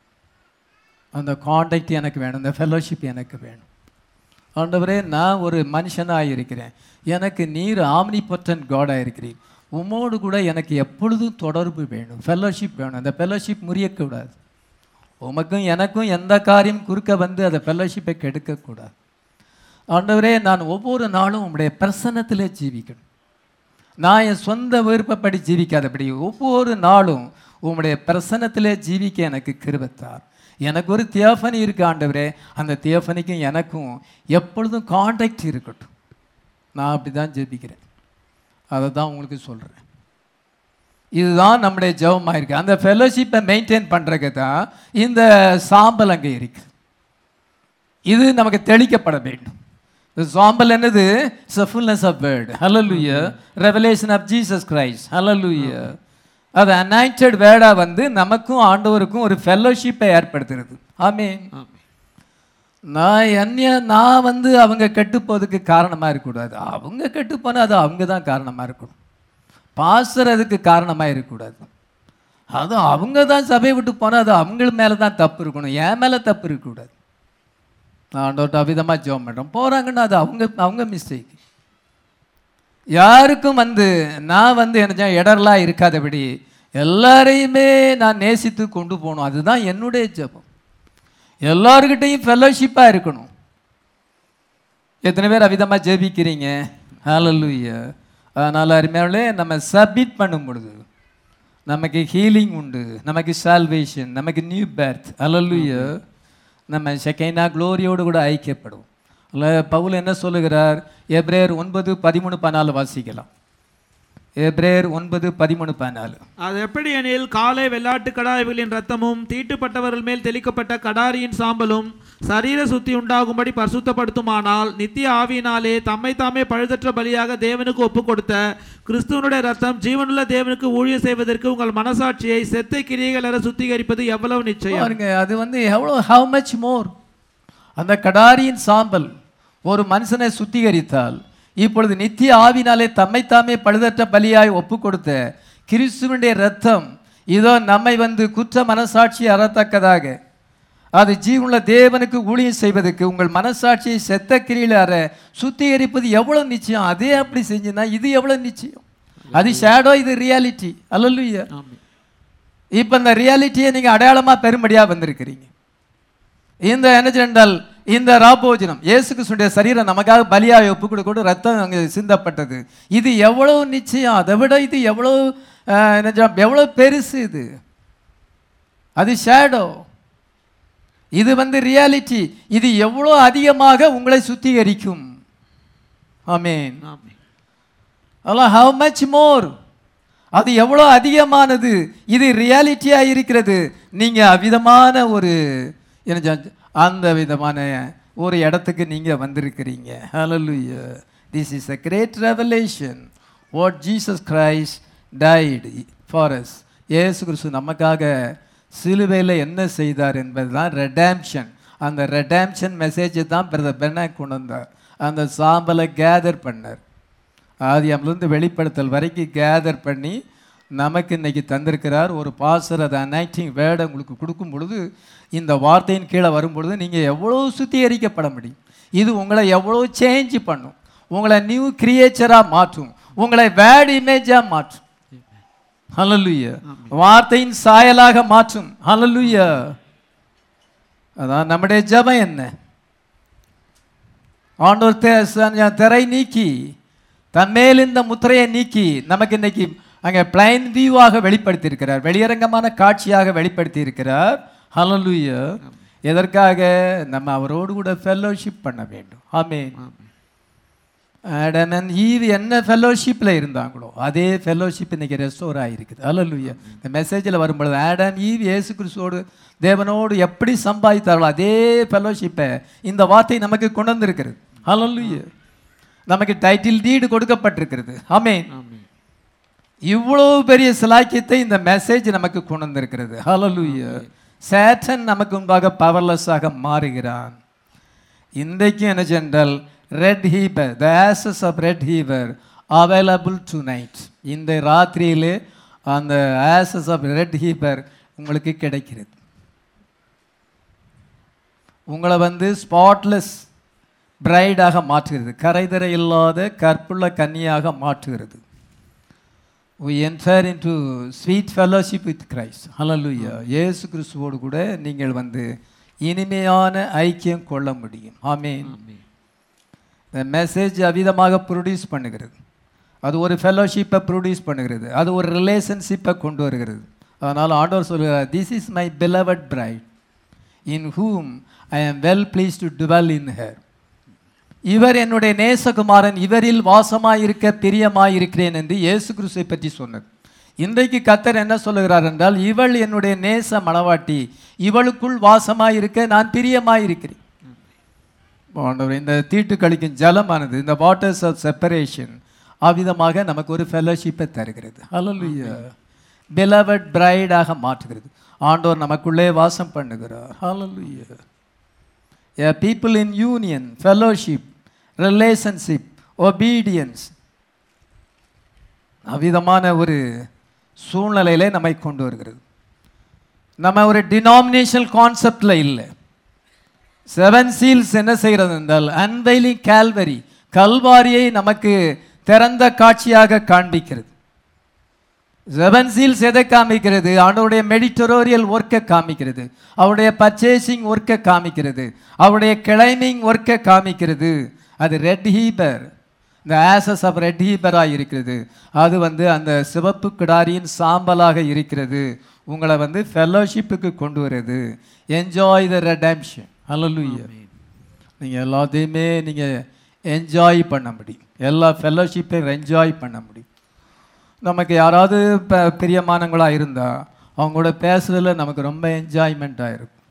அந்த காண்டாக்ட் எனக்கு வேணும் அந்த ஃபெல்லோஷிப் எனக்கு வேணும் ஆண்டவரே நான் ஒரு மனுஷனாக இருக்கிறேன் எனக்கு நீர் ஆம்னி பொட்டன் காடாக இருக்கிறீர் உம்மோடு கூட எனக்கு எப்பொழுதும் தொடர்பு வேணும் ஃபெல்லோஷிப் வேணும் அந்த ஃபெல்லோஷிப் முறியக்கூடாது உமக்கும் எனக்கும் எந்த காரியம் குறுக்க வந்து அந்த ஃபெல்லோஷிப்பை கெடுக்கக்கூடாது ஆண்டவரே நான் ஒவ்வொரு நாளும் உம்முடைய பிரசன்னத்திலே ஜீவிக்கணும் நான் என் சொந்த விருப்பப்படி ஜீவிக்காதபடி ஒவ்வொரு நாளும் உம்முடைய பிரசன்னத்திலே ஜீவிக்க எனக்கு கிருபத்தார் எனக்கு ஒரு தியோஃபனி இருக்கு ஆண்டவரே அந்த தியோஃபனிக்கும் எனக்கும் எப்பொழுதும் காண்டாக்ட் இருக்கட்டும் நான் அப்படி தான் ஜெபிக்கிறேன் அதை தான் உங்களுக்கு சொல்கிறேன் இதுதான் நம்முடைய ஜெபமாக இருக்கு அந்த ஃபெலோஷிப்பை மெயின்டைன் பண்ணுறதுக்கு தான் இந்த சாம்பல் அங்கே இருக்கு இது நமக்கு தெளிக்கப்பட வேண்டும் இந்த சாம்பல் என்னது it's a fullness of word ஹalleluya ரெவலேஷன் ஆஃப் ஜீசஸ் கிரைஸ்ட் ஹalleluya அது அனாயிண்டட் வேர்டாக வந்து நமக்கும் ஆண்டவருக்கும் ஒரு ஃபெல்லோஷிப்பை ஏற்படுத்துறது ஆமென் ஆமே நான் என்னைய நான் வந்து அவங்க கெட்டு போறதுக்கு காரணமாக இருக்கக்கூடாது அவங்க கெட்டு போனால் அது அவங்க தான் காரணமாக இருக்கணும் பாஸ்டர் அதுக்கு காரணமாக இருக்கக்கூடாது அது அவங்க தான் சபையை விட்டு போனால் அது அவங்க மேலே தான் தப்பு இருக்கணும் என் மேலே தப்பு இருக்கக்கூடாது நான் ஆண்டவர்கிட்ட அவிதமாக ஜெபம் பண்ணுறோம் போகிறாங்கன்னா அது அவங்க அவங்க மிஸ்டேக் யாருக்கும் வந்து நான் வந்து என்ன இடர்லாம் இருக்காதபடி எல்லாரையுமே நான் நேசித்து கொண்டு போகணும் அதுதான் என்னுடைய ஜெபம் எல்லாருக்கிட்டையும் ஃபெல்லோஷிப்பாக இருக்கணும் எத்தனை பேர் அவிதமாக ஜெபிக்கிறீங்க ஹalleluya அதனால் அருமையாளே நம்ம சப்மிட் பண்ணும் பொழுது நமக்கு ஹீலிங் உண்டு நமக்கு சால்வேஷன் நமக்கு நியூ பேர்த் ஹalleluya நம்ம செகைனா க்ளோரியோடு கூட ஐக்கியப்படும் அல்ல பவுல் என்ன சொல்லுகிறார் எப்ரேயர் ஒன்பது பதிமூணு பதினாலு வாசிக்கலாம் எப்ரேயர் ஒன்பது பதிமூணு பதினாலு அது எப்படி எனில் காலை வெள்ளாட்டு கடாய்களின் ரத்தமும் தீட்டுப்பட்டவர்கள் மேல் தெளிக்கப்பட்ட கடாரியின் சாம்பலும் சரீர சுத்தி உண்டாகும்படி பரிசுத்தப்படுத்துமானால் நித்திய ஆவியினாலே தம்மை தாமே பழுதற்ற பலியாக தேவனுக்கு ஒப்பு கொடுத்த கிறிஸ்துவனுடைய ரத்தம் ஜீவனுள்ள தேவனுக்கு ஊழியம் செய்வதற்கு உங்கள் மனசாட்சியை செத்தை கிரியைகள் அற சுத்திகரிப்பது எவ்வளவு நிச்சயம் பாருங்க அது வந்து எவ்வளோ ஹவ் மச் மோர் அந்த கடாரியின் சாம்பல் ஒரு மனுஷனை சுத்திகரித்தால் இப்பொழுது நித்திய ஆவினாலே தம்மைத்தாமே பழுதற்ற பலியாய் ஒப்பு கொடுத்த கிறிஸ்துவனுடைய ரத்தம் இதோ நம்மை வந்து குற்ற மனசாட்சி அறத்தக்கதாக அது ஜீவனுள்ள தேவனுக்கு ஊழியம் செய்வதற்கு உங்கள் மனசாட்சியை செத்த கிரியில அற சுத்திகரிப்பது எவ்வளவு நிச்சயம் அதே அப்படி செஞ்சுனா இது எவ்வளவு நிச்சயம் அது ஷேடோ இது ரியாலிட்டி அல்லல்லுயா ஆமென். இப்போ இந்த ரியாலிட்டியை நீங்கள் அடையாளமாக பெரும்படியாக வந்திருக்கிறீங்க இந்த என்ன என்றால் இந்த ராபோஜனம் இயேசு கிறிஸ்துடைய சரீரம் நமக்காக பலியாக ஒப்பு கொடுக்கொண்டு ரத்தம் அங்கே சிந்தப்பட்டது இது எவ்வளவு நிச்சயம் அதை விட இது எவ்வளவு அஹ், என்ன சொல்ல- எவ்வளவு பெருசு இது அது ஷேடோ இது வந்து ரியாலிட்டி இது எவ்வளோ அதிகமாக உங்களை சுத்திகரிக்கும் ஆமென் ஆமென். அதெல்லாம் ஹவ் மச் மோர் அது எவ்வளோ அதிகமானது இது ரியாலிட்டியாக இருக்கிறது நீங்கள் அவ்விதமான ஒரு என்ன சொல்ல- அந்த விதமான ஒரு இடத்துக்கு நீங்கள் வந்திருக்கிறீங்க ஹalleluya this is a great revelation what Jesus Christ died for us இயேசு கிறிஸ்து நமக்காக சிலுவையில் என்ன செய்தார் என்பது தான் ரெடாம்ஷன் அந்த ரெடாம்ஷன் மெசேஜை தான் பிரதர் பெர்னாக் கொண்டு வந்தார் அந்த சாம்பலை கேதர் பண்ணார் ஆதியாமிலிருந்து வெளிப்படுத்தல் வரைக்கும் கேதர் பண்ணி நமக்கு இன்னைக்கு தந்திருக்கிறார் ஒரு பாசர் அதை அனைட்டிங் வேர்டை உங்களுக்கு கொடுக்கும் பொழுது இந்த வார்த்தையின் கீழே வரும் பொழுது நீங்கள் எவ்வளோ சுத்திகரிக்கப்பட முடியும் இது உங்களை எவ்வளோ சேஞ்ச் பண்ணும் உங்களை நியூ கிரியேச்சராக மாற்றும் உங்களை வேர்ட் இமேஜாக மாற்றும் ஹalleluya வார்த்தையின் சாயலாக மாற்றும் ஹalleluya அதான் நம்முடைய ஜெபம் என்ன ஆண்டவர் தே- ச- திரை நீக்கி தன்மேல் இந்த முத்திரையை நீக்கி நமக்கு இன்னைக்கு அங்கே பிளைன் வியூவாக வெளிப்படுத்தி இருக்கிறார் வெளியரங்கமான காட்சியாக வெளிப்படுத்தி இருக்கிறார் ஹalleluya எதற்காக நம்ம அவரோடு கூட ஃபெல்லோஷிப் பண்ண வேண்டும் ஆமென் ஆடம் அண்ட் ஈவ் என்ன ஃபெல்லோஷிப்பில் இருந்தாங்களோ அதே ஃபெல்லோஷிப் இன்னைக்கு ரெஸ்டோர் ஆகிருக்குது ஹalleluya இந்த மெசேஜில் வரும்பொழுது ஆடம் ஈவ் இயேசு கிறிஸ்துவோடு தேவனோடு எப்படி சம்பாதித்தார்களோ அதே ஃபெல்லோஷிப்பை இந்த வார்த்தை நமக்கு கொண்டு வந்திருக்கிறது ஹalleluya நமக்கு டைட்டில் டீடு கொடுக்கப்பட்டிருக்கிறது ஆமென் ஆமென். இவ்வளவு பெரிய சிலாக்கியத்தை இந்த மெசேஜ் நமக்கு கொண்டு வந்திருக்கிறது ஹalleluya சேட்டன் நமக்கு முன்பாக பவர்லெஸ்ஸாக மாறுகிறான் இன்றைக்கு என்ன சென்றால் red heifer the ashes of red heifer available tonight இந்த ராத்திரியிலே அந்த ஆசஸ் ஆஃப் ரெட் ஹீபர் உங்களுக்கு கிடைக்கிறது உங்களை வந்து ஸ்பாட்லெஸ் பிரைடாக மாற்றுகிறது கரைதரை இல்லாத கற்புள்ள கன்னியாக மாற்றுகிறது we enter into sweet fellowship with Christ hallelujah இயேசு கிறிஸ்துவோடு கூட நீங்கள் வந்து இனிமையான ஐக்கியம் கொள்ள முடியும் ஆமென் ஆமென். இந்த மெசேஜ் அவிதமாக ப்ரொடியூஸ் பண்ணுகிறது அது ஒரு ஃபெல்லோஷிப்பை ப்ரொடியூஸ் பண்ணுகிறது அது ஒரு ரிலேஷன்ஷிப்பை கொண்டு வருகிறது அதனால் ஆண்டவர் சொல்கிறார் this is my beloved bride in whom I am well pleased to dwell in her இவர் என்னுடைய நேசகுமாரன் இவரில் வாசமாயிருக்க பிரியமாயிருக்கிறேன் என்று இயேசு கிறிஸ்துவை பற்றி சொன்னது இன்றைக்கு கத்தர் என்ன சொல்லுகிறார் என்றால் இவள் என்னுடைய நேச மணவாட்டி இவளுக்குள் வாசமாயிருக்க நான் பிரியமாயிருக்கிறேன் ஆண்டவர் இந்த தீட்டு கழிக்கும் ஜலமானது இந்த வாட்டர்ஸ் ஆஃப் செப்பரேஷன் அவ்விதமாக நமக்கு ஒரு ஃபெல்லோஷிப்பை தருகிறது ஹalleluya beloved பிரைடாக மாற்றுகிறது ஆண்டவர் நமக்குள்ளே வாசம் பண்ணுகிறார் ஹalleluya a people in union fellowship relationship obedience அவ்விதமான ஒரு சூழ்நிலையிலே நம்மை கொண்டு வருகிறது நம்ம ஒரு டினாமினேஷனல் கான்செப்டில் இல்லை செவன் சீல்ஸ் என்ன செய்கிறது என்றால் அன்வைலிங் கால்வரி கல்வாரியை நமக்கு திறந்த காட்சியாக காண்பிக்கிறது செவன் சீல்ஸ் எதை காமிக்கிறது ஆண்டவருடைய மெடிட்டரோரியல் ஒர்க்கை காமிக்கிறது அவருடைய பர்ச்சேசிங் ஒர்க்கை காமிக்கிறது அவருடைய கிளைமிங் ஒர்க்கை காமிக்கிறது அது ரெட் ஹீபர் இந்த ஆசஸ் ஆஃப் ரெட் ஹீபராக இருக்கிறது அது வந்து அந்த சிவப்பு கிடாரியின் சாம்பலாக இருக்கிறது உங்களை வந்து ஃபெல்லோஷிப்புக்கு கொண்டு வருது என்ஜாய் த ரெடம்ஷன் ஹalleluya நீங்கள் எல்லாத்தையுமே நீங்கள் என்ஜாய் பண்ண முடியும் எல்லா ஃபெல்லோஷிப்பையும் என்ஜாய் பண்ண முடியும் நமக்கு யாராவது இப்போ பிரியமானவங்களாக இருந்தால் அவங்களோட பேசுறதுல நமக்கு ரொம்ப என்ஜாய்மெண்ட்டாக இருக்கும்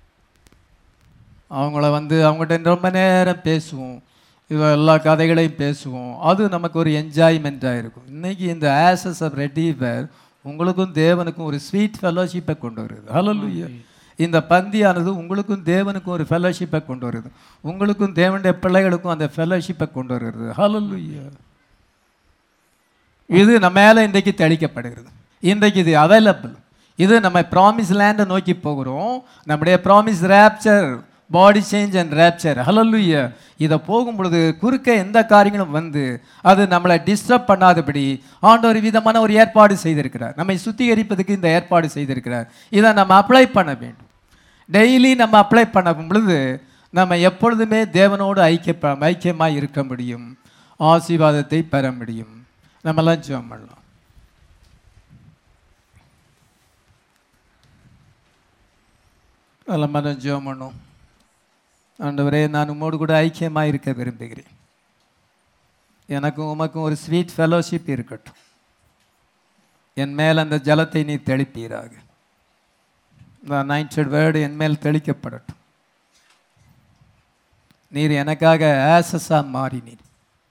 அவங்கள வந்து அவங்ககிட்ட ரொம்ப நேரம் பேசுவோம் இவ எல்லா கதைகளையும் பேசுவோம் அது நமக்கு ஒரு என்ஜாய்மெண்ட்டாக இருக்கும் இன்னைக்கு இந்த ஆசஸ் ஆஃப் ரெடீவர் உங்களுக்கும் தேவனுக்கும் ஒரு ஸ்வீட் ஃபெல்லோஷிப்பை கொண்டு வருது ஹalleluya இந்த பந்தியானது உங்களுக்கும் தேவனுக்கும் ஒரு ஃபெல்லோஷிப்பை கொண்டு வருது உங்களுக்கும் தேவனுடைய பிள்ளைகளுக்கும் அந்த ஃபெல்லோஷிப்பை கொண்டு வருகிறது ஹalleluya இது நம்ம மேலே இன்றைக்கு தெளிக்கப்படுகிறது இன்றைக்கு இது அவைலபிள் இது நம்ம ப்ராமிஸ் லேண்டை நோக்கி போகிறோம் நம்முடைய promise rapture body change and rapture ஹலலுய இதை போகும் பொழுது குறுக்க எந்த காரியங்களும் வந்து அது நம்மளை டிஸ்டர்ப் பண்ணாதபடி ஆண்டவர் விதமான ஒரு ஏற்பாடு செய்திருக்கிறார் நம்மை சுத்திகரிப்பதுக்கு இந்த ஏற்பாடு செய்திருக்கிறார் இதை நம்ம அப்ளை பண்ண வேண்டும் டெய்லி நம்ம அப்ளை பண்ணும் பொழுது நம்ம எப்பொழுதுமே தேவனோடு ஐக்கிய ஐக்கியமாக இருக்க முடியும் ஆசீர்வாதத்தை பெற முடியும் நம்மெல்லாம் ஜெபம் பண்ணலாம் நல்ல மனம் ஜெபம் பண்ணும் ஆண்டவரே நான் உம்மோடு கூட ஐக்கியமாக இருக்க விரும்புகிறேன் எனக்கும் உமக்கும் ஒரு ஸ்வீட் ஃபெலோஷிப் இருக்கட்டும் என் மேல் அந்த ஜலத்தை நீ தெளிப்பீராக இந்த அனைண்டட் வேர்டு என் மேல் தெளிக்கப்படட்டும் நீர் எனக்காக ஆசஸாக மாறினீர்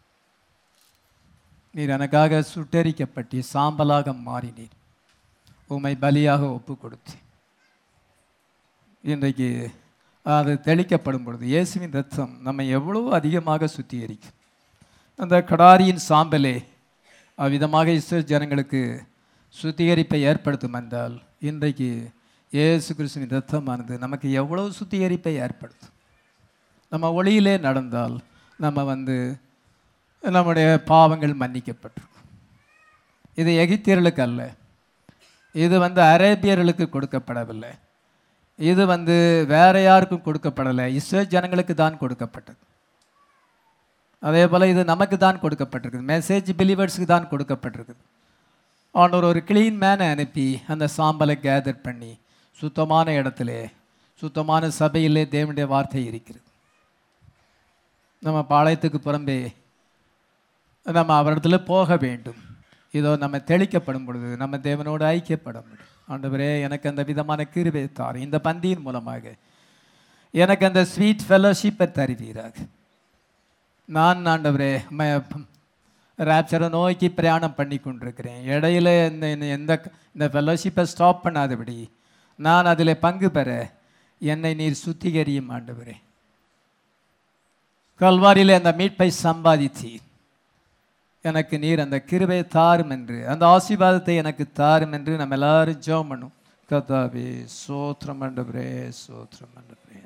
நீர் எனக்காக சுட்டரிக்கப்பட்டு சாம்பலாக மாறினீர் உம்மை பலியாக ஒப்பு கொடுத்து இன்றைக்கு அது தெளிக்கப்படும் பொழுது இயேசுவின் ரத்தம் நம்மை எவ்வளவோ அதிகமாக சுத்திகரிக்கும் அந்த கடாரியின் சாம்பலே அவ்விதமாக இஸ்ரேல் ஜனங்களுக்கு சுத்திகரிப்பை ஏற்படுத்தும் என்றால் இன்றைக்கு இயேசு கிறிஸ்துவின் ரத்தமானது நமக்கு எவ்வளவு சுத்திகரிப்பை ஏற்படுத்தும் நம்ம ஒளியிலே நடந்தால் நம்ம வந்து நம்முடைய பாவங்கள் மன்னிக்கப்பட்டிருக்கும் இது எகிப்தியர்களுக்கு அல்ல இது வந்து அரேபியர்களுக்கு கொடுக்கப்படவில்லை இது வந்து வேற யாருக்கும் கொடுக்கப்படலை இஸ்ரேல் ஜனங்களுக்கு தான் கொடுக்கப்பட்டது அதே போல் இது நமக்கு தான் கொடுக்கப்பட்டிருக்குது மெசேஜ் பிலீவர்ஸுக்கு தான் கொடுக்கப்பட்டிருக்குது ஆண்டவர் ஒரு க்ளீன் மேனை அனுப்பி அந்த சாம்பலை கேதர் பண்ணி சுத்தமான இடத்திலே சுத்தமான சபையிலே தேவனுடைய வார்த்தை இருக்கிறது நம்ம பாளையத்துக்கு புறம்பே நம்ம அவரிடத்துல போக வேண்டும் இதோ நம்ம தெளிக்கப்படும் பொழுது நம்ம தேவனோடு ஐக்கியப்பட முடியும் ஆண்டவரே எனக்கு அந்த விதமான கிருபை தார் இந்த பந்தியின் மூலமாக எனக்கு அந்த ஸ்வீட் ஃபெலோஷிப்பை தருவீராக நான் ஆண்டவரே ரேப்சரை நோக்கி பிரயாணம் பண்ணி கொண்டிருக்கிறேன் இடையில இந்த இந்த- எந்த இந்த ஃபெலோஷிப்பை ஸ்டாப் பண்ணாதபடி நான் அதில் பங்கு பெற என்னை நீர் சுத்திகரியும் ஆண்டவரே கல்வாரியிலே அந்த மீட்பை சம்பாதித்தீர் எனக்கு நீர் அந்த கிருபை தாரும் என்று அந்த ஆசீர்வாதத்தை எனக்கு தாரும் என்று நம்ம எல்லாரும் ஜெபம் பண்ணும் கதாவே சோத்திரம் ஆண்டவரே சோத்திரம் ஆண்டவரே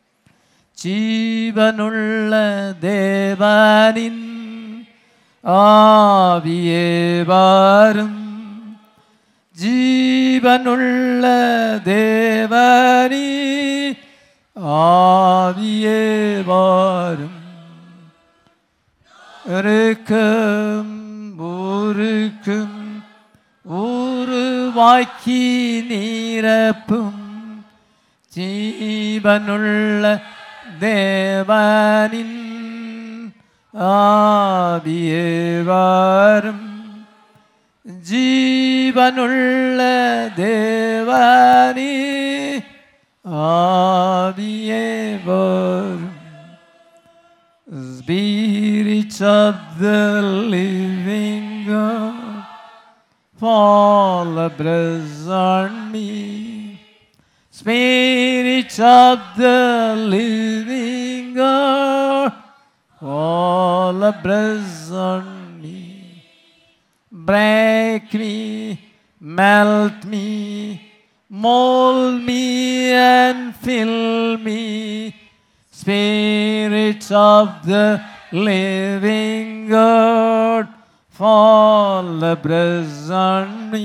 ஜீவனுள்ள தேவனின் ஆவியே வாரும் ஜீவனுள்ள தேவனி ஆவியே வாரும் இருக்கும் ஊருக்கும் உருவாக்கி நீரப்பும் ஜீவனுள்ள தேவனின் ஆவியே வாரும் ஜீவனுள்ள தேவனி ஆவியே வரும் Spirit of the living God, fall abreast on me. Spirit of the living God, fall abreast on me. Break me, melt me, mold me and fill me. Spirit of the living God, fall abreast on me.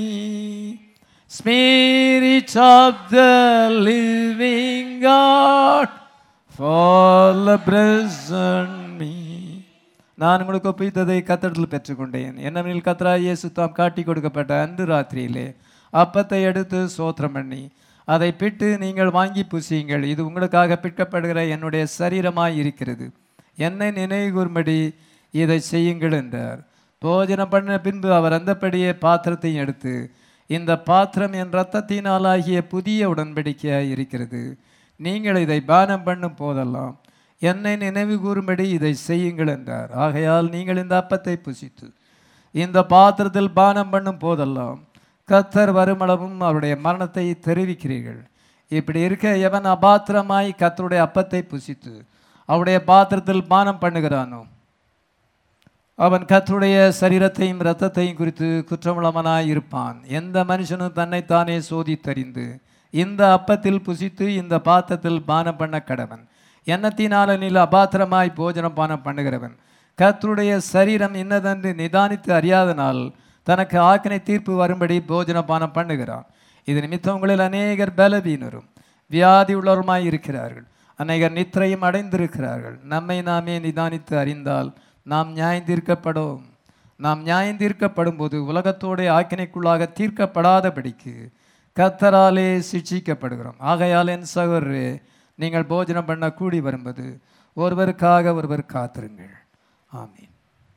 Spirit of the living God, fall abreast on me. நான் உங்களுக்கு ஒப்பித்ததை கத்தடத்தில் பெற்றுக்கொண்டேன் என்னவெனில் கத்ரா இயேசு தாம் காட்டி கொடுக்கப்பட்ட அன்று ராத்திரியிலே அப்பத்தை எடுத்து சோத்திரம் பண்ணி அதை பிட்டு நீங்கள் வாங்கி புசியுங்கள் இது உங்களுக்காக பிற்கப்படுகிற என்னுடைய சரீரமாய் இருக்கிறது என்னை நினைவு கூறும்படி இதை செய்யுங்கள் என்றார் போஜனம் பண்ண பின்பு அவர் அந்தப்படியே பாத்திரத்தையும் எடுத்து இந்த பாத்திரம் என் இரத்தத்தினாலாகிய புதிய உடன்படிக்கையாய் இருக்கிறது நீங்கள் இதை பானம் பண்ணும் போதெல்லாம் என்னை நினைவு கூறும்படி இதை செய்யுங்கள் என்றார் ஆகையால் நீங்கள் இந்த அப்பத்தை புசித்து இந்த பாத்திரத்தில் பானம் பண்ணும் போதெல்லாம் கத்தர் வருமளவும் அவருடைய மரணத்தை தெரிவிக்கிறீர்கள் இப்படி இருக்க எவன் அபாத்திரமாய் கத்தருடைய அப்பத்தை புசித்து அவருடைய பாத்திரத்தில் பானம் பண்ணுகிறானோ அவன் கர்த்தருடைய சரீரத்தையும் இரத்தத்தையும் குறித்து குற்றமுள்ளவனாய் இருப்பான் எந்த மனுஷனும் தன்னைத்தானே சோதித்தறிந்து இந்த அப்பத்தில் புசித்து இந்த பாத்திரத்தில் பானம் பண்ண கடவன் எண்ணத்தினாலனில் அபாத்திரமாய் போஜனம் பானம் பண்ணுகிறவன் கர்த்தருடைய சரீரம் இன்னதென்று நிதானித்து அறியாதனால் தனக்கு ஆக்கினை தீர்ப்பு வரும்படி போஜன பானம் பண்ணுகிறான் இது நிமித்தம் உங்களில் அநேகர் பலவீனரும் வியாதி உள்ளவருமாய் இருக்கிறார்கள் அநேகர் நித்திரையும் அடைந்திருக்கிறார்கள் நம்மை நாமே நிதானித்து அறிந்தால் நாம் நியாயந்தீர்க்கப்படும் நாம் நியாயந்தீர்க்கப்படும் போது உலகத்தோட ஆக்கினைக்குள்ளாக தீர்க்கப்படாதபடிக்கு கத்தராலே சிட்சிக்கப்படுகிறோம் ஆகையால் என் சகோதரரே நீங்கள் போஜனம் பண்ண கூடி வரும்போது ஒருவருக்காக ஒருவர் காத்திருங்கள் ஆமீன்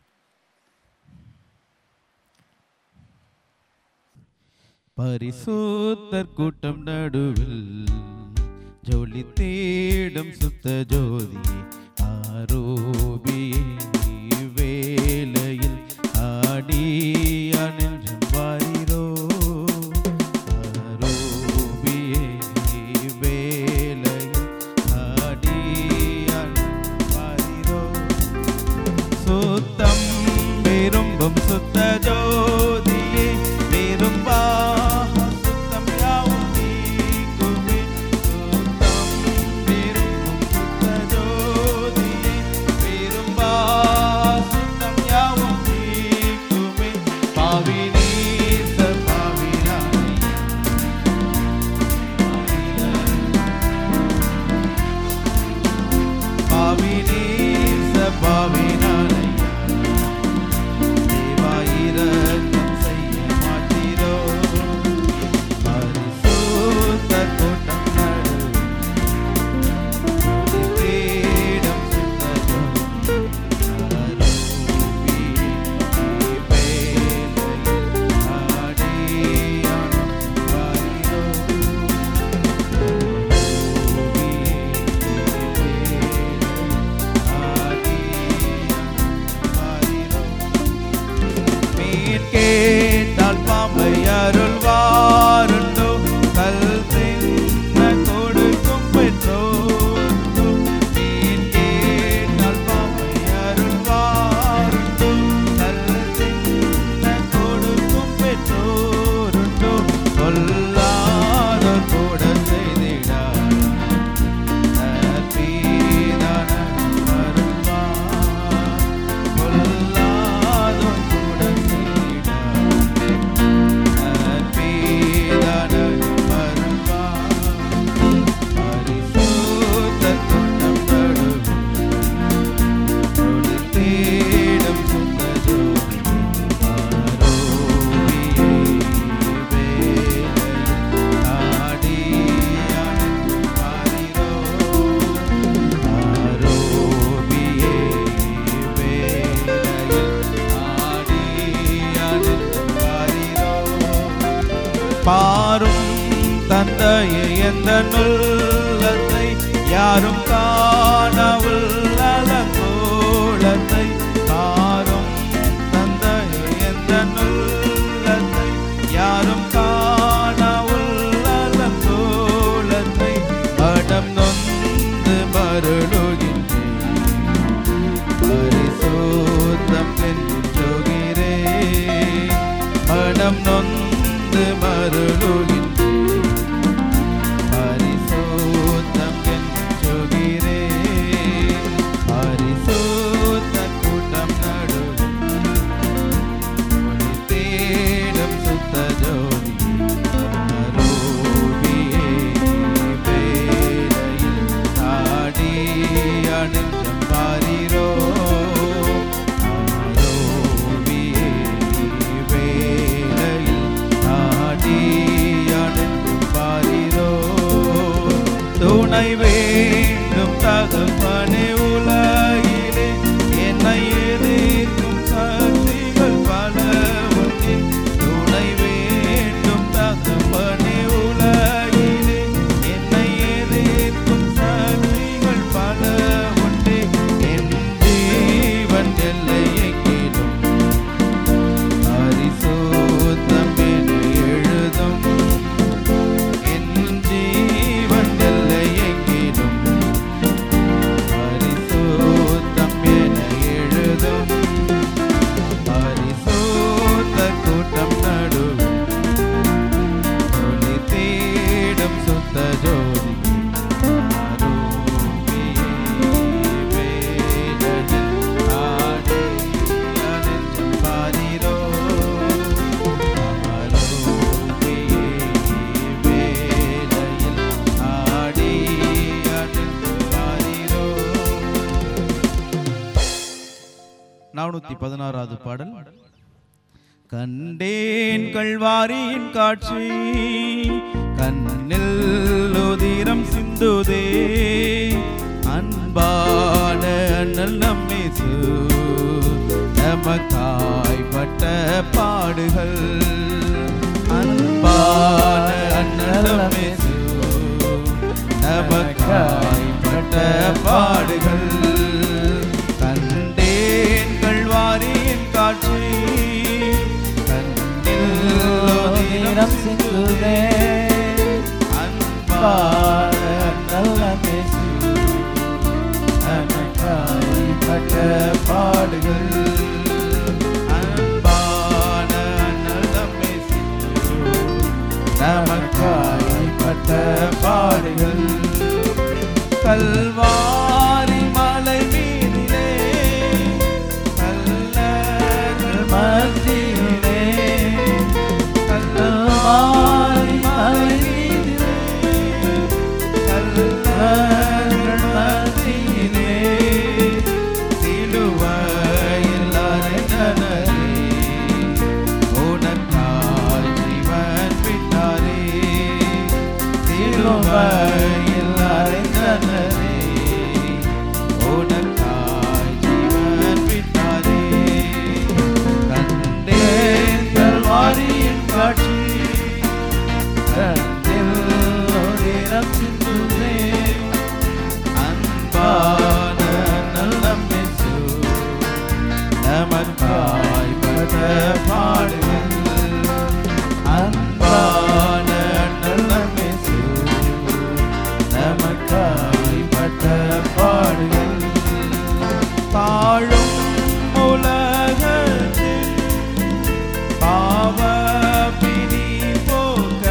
பரிசுத்தர் கூட்டம் நடுவில் ஜோலி தேடும் சுத்த ஜோதி ஆரோபியே வேலையில் ஆடியான் என்றும் வாரீரோ ஆரோபியே வேலையில் ஆடியான் என்றும் வாரீரோ சுத்தம் விரும்பும் சுத்த ஜோதியே விரும்பா சுத்தம் யாவும் நீக்குமே சுத்தம் விரும்பும் சுத்த ஜோதியே விரும்பா சுத்தம் யாவும் நீக்குமே பாவி நீச பாவினாய் பாவினீச பாவினானை தேவாயிரக்கம் செய்ய மாட்டீரோ பரிசுத்த கூட்டம் நடுவில் தேடம் சுத்ததோ அருவி வேலையில் ஆடியான் வாரீரோ கேட்டால் பாம்பை அருள்வாருண்டோ கல் தின்ன கொடுக்கும் பெற்றோருண்டோ மீன் கேட்டால் பாம்பை அருள்வாருண்டோ கல் தின்ன கொடுக்கும் பெற்றோருண்டோ கொல்லாதோர் கூட செய்திடார் நற்பீதான அருள்வார் கொல்லாதோர் கூட செய்திடார் நற்பீதான அருள்வார் பரிசுத்த கூட்டம் நடுவில் ஒளி தேடும் சுத்த ஜோதி ஆரோவியே வேலையில் ஆடியானின் பாரிரோ ஆரோவியே வேலையில் ஆடியானின் பாரிரோ பாரும் தந்தையை எந்த நுள்ளத்தை யாரும் காணவுள்ள அலங்கோலத்தை பாரும் தந்தையை எந்த நுள்ளத்தை யாரும் காணவுள்ள அலங்கோலத்தை படம் நொந்து மருளுகின்றேன் பரிசுத்தம் கெஞ்சுகிறேன் மனம் நொந்து மருளுகின்றேன் பரிசுத்தம் கெஞ்சுகிறேன் துணை வேண்டும் தகப்பனே உலகிலே என்னை எதிர்க்கும் சக்திகள் பல உண்டே துணை வேண்டும் தகப்பனே உலகிலே என்னை எதிர்க்கும் சக்திகள் பல உண்டே என் ஜீவன் எல்லையை கேடும் பரிசுத்தம் என எழுதும் என் ஜீவன் எல்லையை கேடும் பரிசுத்தம் என எழுதும் பரிசுத்த கூட்டம் நடுவும் ஒளி தேடும் சுத்த ஜோதி நானூத்தி பதினாறாவது பாடல் கண்டேன் கல்வாரியின் காட்சி கண்ணில் உதிரம் சிந்துதே அன்பான அண்ணல் நம்மேசு நமக்காய்ப்பட்ட பாடுகள் அன்பான அண்ணல் நம்மேசு நமக்காய்ப்பட்ட பாடுகள் கண்டேன் கல்வாரியின் காட்சி கண்ணில் நேரம் சிந்துதே அன்பான நல்ல பேசு நமக்காய்ப்பட்ட பாடுகள் அன்பான நல்லமே நமக்காய்ப்பட்ட பாடுகள் கல்வாரி மலை மீதிலே கல்லர்கள் மத்தியிலே கல்வாரி மலை மீதிலே கல்லர்கள் மத்தியிலே சிலுவையில் அறைந்தனரே உனக்காய் ஜீவன் விட்டாரே சிலுவையில் அறைந்தனரே உனக்காய் ஜீவன் விட்டாரே கண்டேன் கல்வாரியின் காட்சி நேரம் சிந்துதே அன்பான நல்ல மெசு நமக்காய்ப்பட்ட பாடுகள் அன்பான நல்ல மெசு நமக்காய்ப்பட்ட பாடுகள் தாழும் உலகத்தில் பாவ பிடி போக்க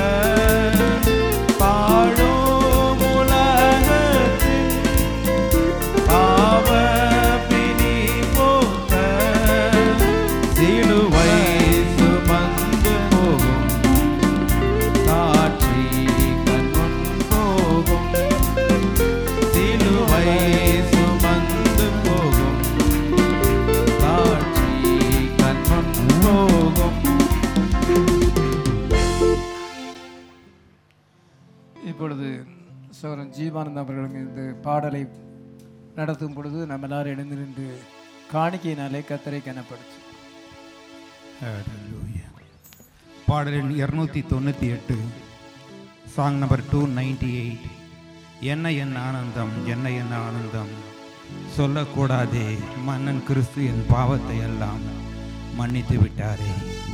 பாழும் உலகத்தில் பாவ பிடி போக்க சிலுவை சுமந்து போகும் காட்சி கண்முன் போகும் சிலுவை சுமந்து போகும் காட்சி கண்முன் போகும் இப்பொழுது சோரன் ஜீவானந்த் அவர்களும் இந்த பாடலை நடத்தும் பொழுது நம்ம எல்லாரும் எழுந்து நின்று காணிக்கையினாலே கத்தரை கனப்படுத்து Hallelujah. பாடலின் இருநூத்தி தொண்ணூற்றி எட்டு song number two ninety eight என்ன என் ஆனந்தம் என்ன என் ஆனந்தம் சொல்லக்கூடாதே மன்னன் கிறிஸ்து என் பாவத்தை எல்லாம் மன்னித்து விட்டாரே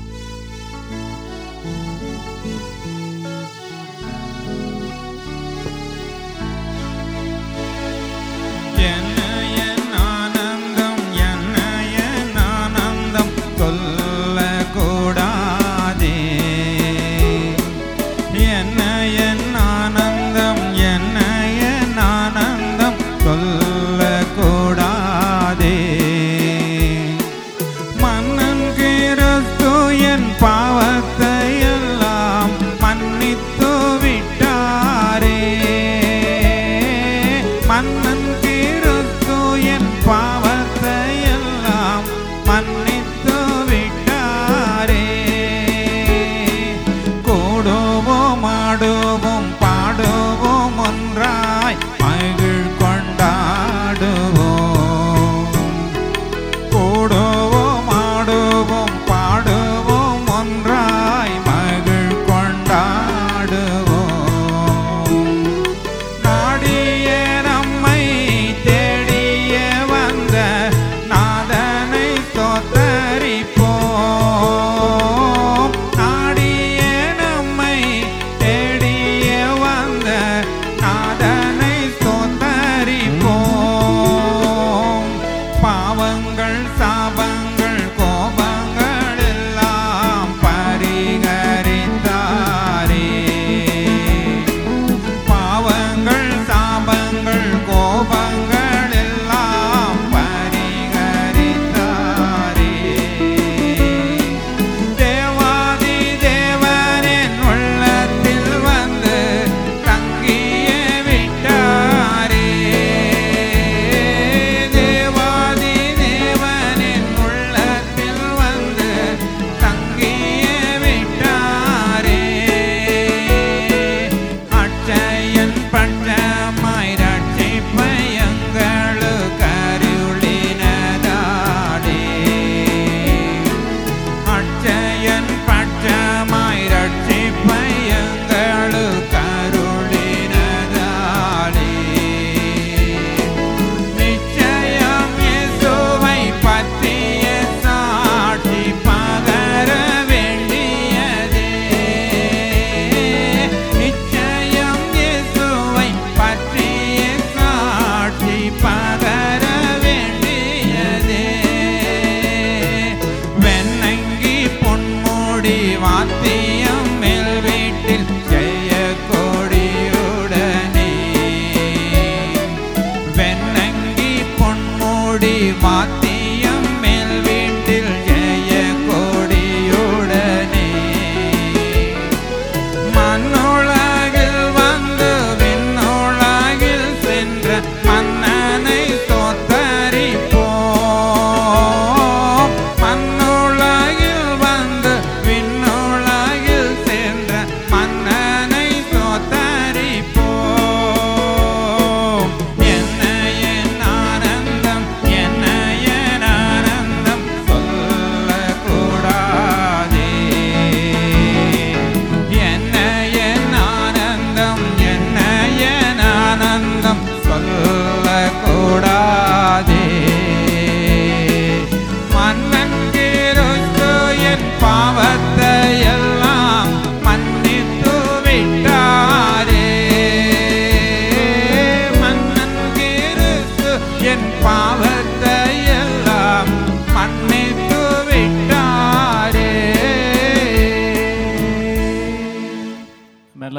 என்ன என் ஆனந்தம் என்ன என் ஆனந்தம் சொல்லக்கூடாதே என்ன என் ஆனந்தம் என்ன என் ஆனந்தம் சொல்லக்கூடாதே மன்னன் கிறிஸ்து என் பாவத்தை எல்லாம் மன்னித்து விட்டாரே மன்னன் கிறிஸ்து என் பாவத்தை எல்லாம் மன்னித்து விட்டாரே கூடுவோம் ஆடுவோம் பாடுவோம் ஒன்றாய்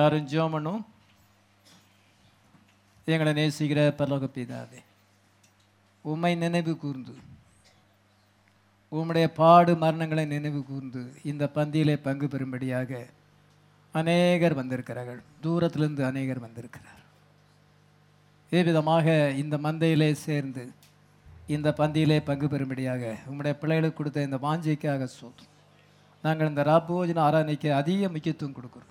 எல்லாரும் ஜெபம் பண்ணும் எங்களை நேசிக்கிற பரலோக பிதாவே உம்மை நினைவு கூர்ந்து உம்முடைய பாடு மரணங்களை நினைவு கூர்ந்து இந்த பந்தியிலே பங்கு பெறும்படியாக அநேகர் வந்திருக்கிறார்கள் தூரத்திலிருந்து அநேகர் வந்திருக்கிறார் விதமாக இந்த மந்தையிலே சேர்ந்து இந்த பந்தியிலே பங்கு பெறும்படியாக உம்முடைய பிள்ளைகளுக்கு கொடுத்த இந்த வாஞ்சைக்காக சோத்தும் நாங்கள் இந்த ராபோஜன ஆராதனைக்கு அதிக முக்கியத்துவம் கொடுக்கிறோம்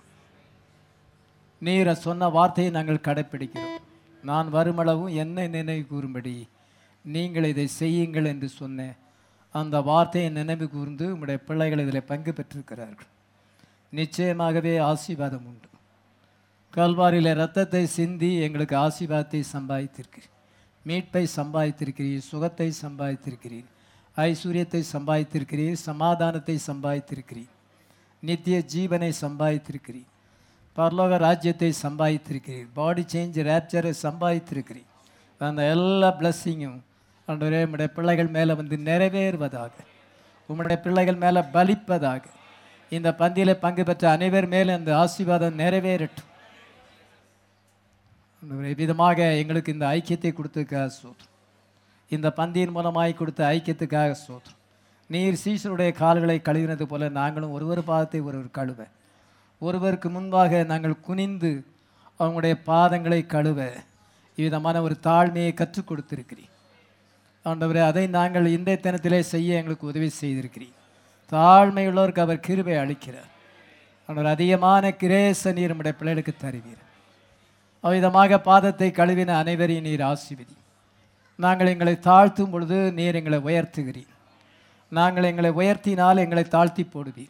நீரை சொன்ன வார்த்தையை நாங்கள் கடைப்பிடிக்கிறோம் நான் வருமளவும் என்னை நினைவு கூறும்படி நீங்கள் இதை செய்யுங்கள் என்று சொன்ன அந்த வார்த்தையை நினைவு கூர்ந்து உம்முடைய பிள்ளைகள் இதில் பங்கு பெற்றிருக்கிறார்கள் நிச்சயமாகவே ஆசீர்வாதம் உண்டு கல்வாரியில் இரத்தத்தை சிந்தி எங்களுக்கு ஆசீர்வாதத்தை சம்பாதித்திருக்கிறீர் மீட்பை சம்பாதித்திருக்கிறீர் சுகத்தை சம்பாதித்திருக்கிறீர் ஐஸ்வர்யத்தை சம்பாதித்திருக்கிறீர் சமாதானத்தை சம்பாதித்திருக்கிறீர் நித்திய ஜீவனை சம்பாதித்திருக்கிறீர் பரலோக ராஜ்யத்தை சம்பாதித்திருக்கிறீர் பாடி சேஞ்ச் ரேப்சரை சம்பாதித்திருக்கிறீர் அந்த எல்லா பிளஸ்ஸிங்கும் ஆண்டவரே உம்முடைய பிள்ளைகள் மேலே வந்து நிறைவேறுவதாக உம்முடைய பிள்ளைகள் மேலே பலிப்பதாக இந்த பந்தியில் பங்கு பெற்ற அனைவர் மேலே அந்த ஆசீர்வாதம் நிறைவேறட்டும் ஆண்டவரே, விதமாக எங்களுக்கு இந்த ஐக்கியத்தை கொடுத்ததுக்காக சோத்ரம் இந்த பந்தியின் மூலமாய் கொடுத்த ஐக்கியத்துக்காக சோத்ரம் நீர் சீசருடைய கால்களை கழுவினது போல நாங்களும் ஒருவர் பாதத்தை ஒருவர் கழுவ ஒருவருக்கு முன்பாக நாங்கள் குனிந்து அவங்களுடைய பாதங்களை கழுவ இவ்விதமான ஒரு தாழ்மையை கற்றுக் கொடுத்திருக்கிறீர் ஆண்டவரே அதை நாங்கள் இன்றைய தினத்திலே செய்ய எங்களுக்கு உதவி செய்திருக்கிறீர் தாழ்மையுள்ளவருக்கு அவர் கிருபை அளிக்கிறார் ஆண்டவர் அதிகமான கிரேச நீர் நம்முடைய பிள்ளைகளுக்கு தருவீர் அவ்விதமாக பாதத்தை கழுவின அனைவரையும் நீர் ஆசிர்வதி நாங்கள் எங்களை தாழ்த்தும் பொழுது நீர் எங்களை உயர்த்துகிறீர் நாங்கள் எங்களை உயர்த்தினால் எங்களை தாழ்த்தி போடுவீர்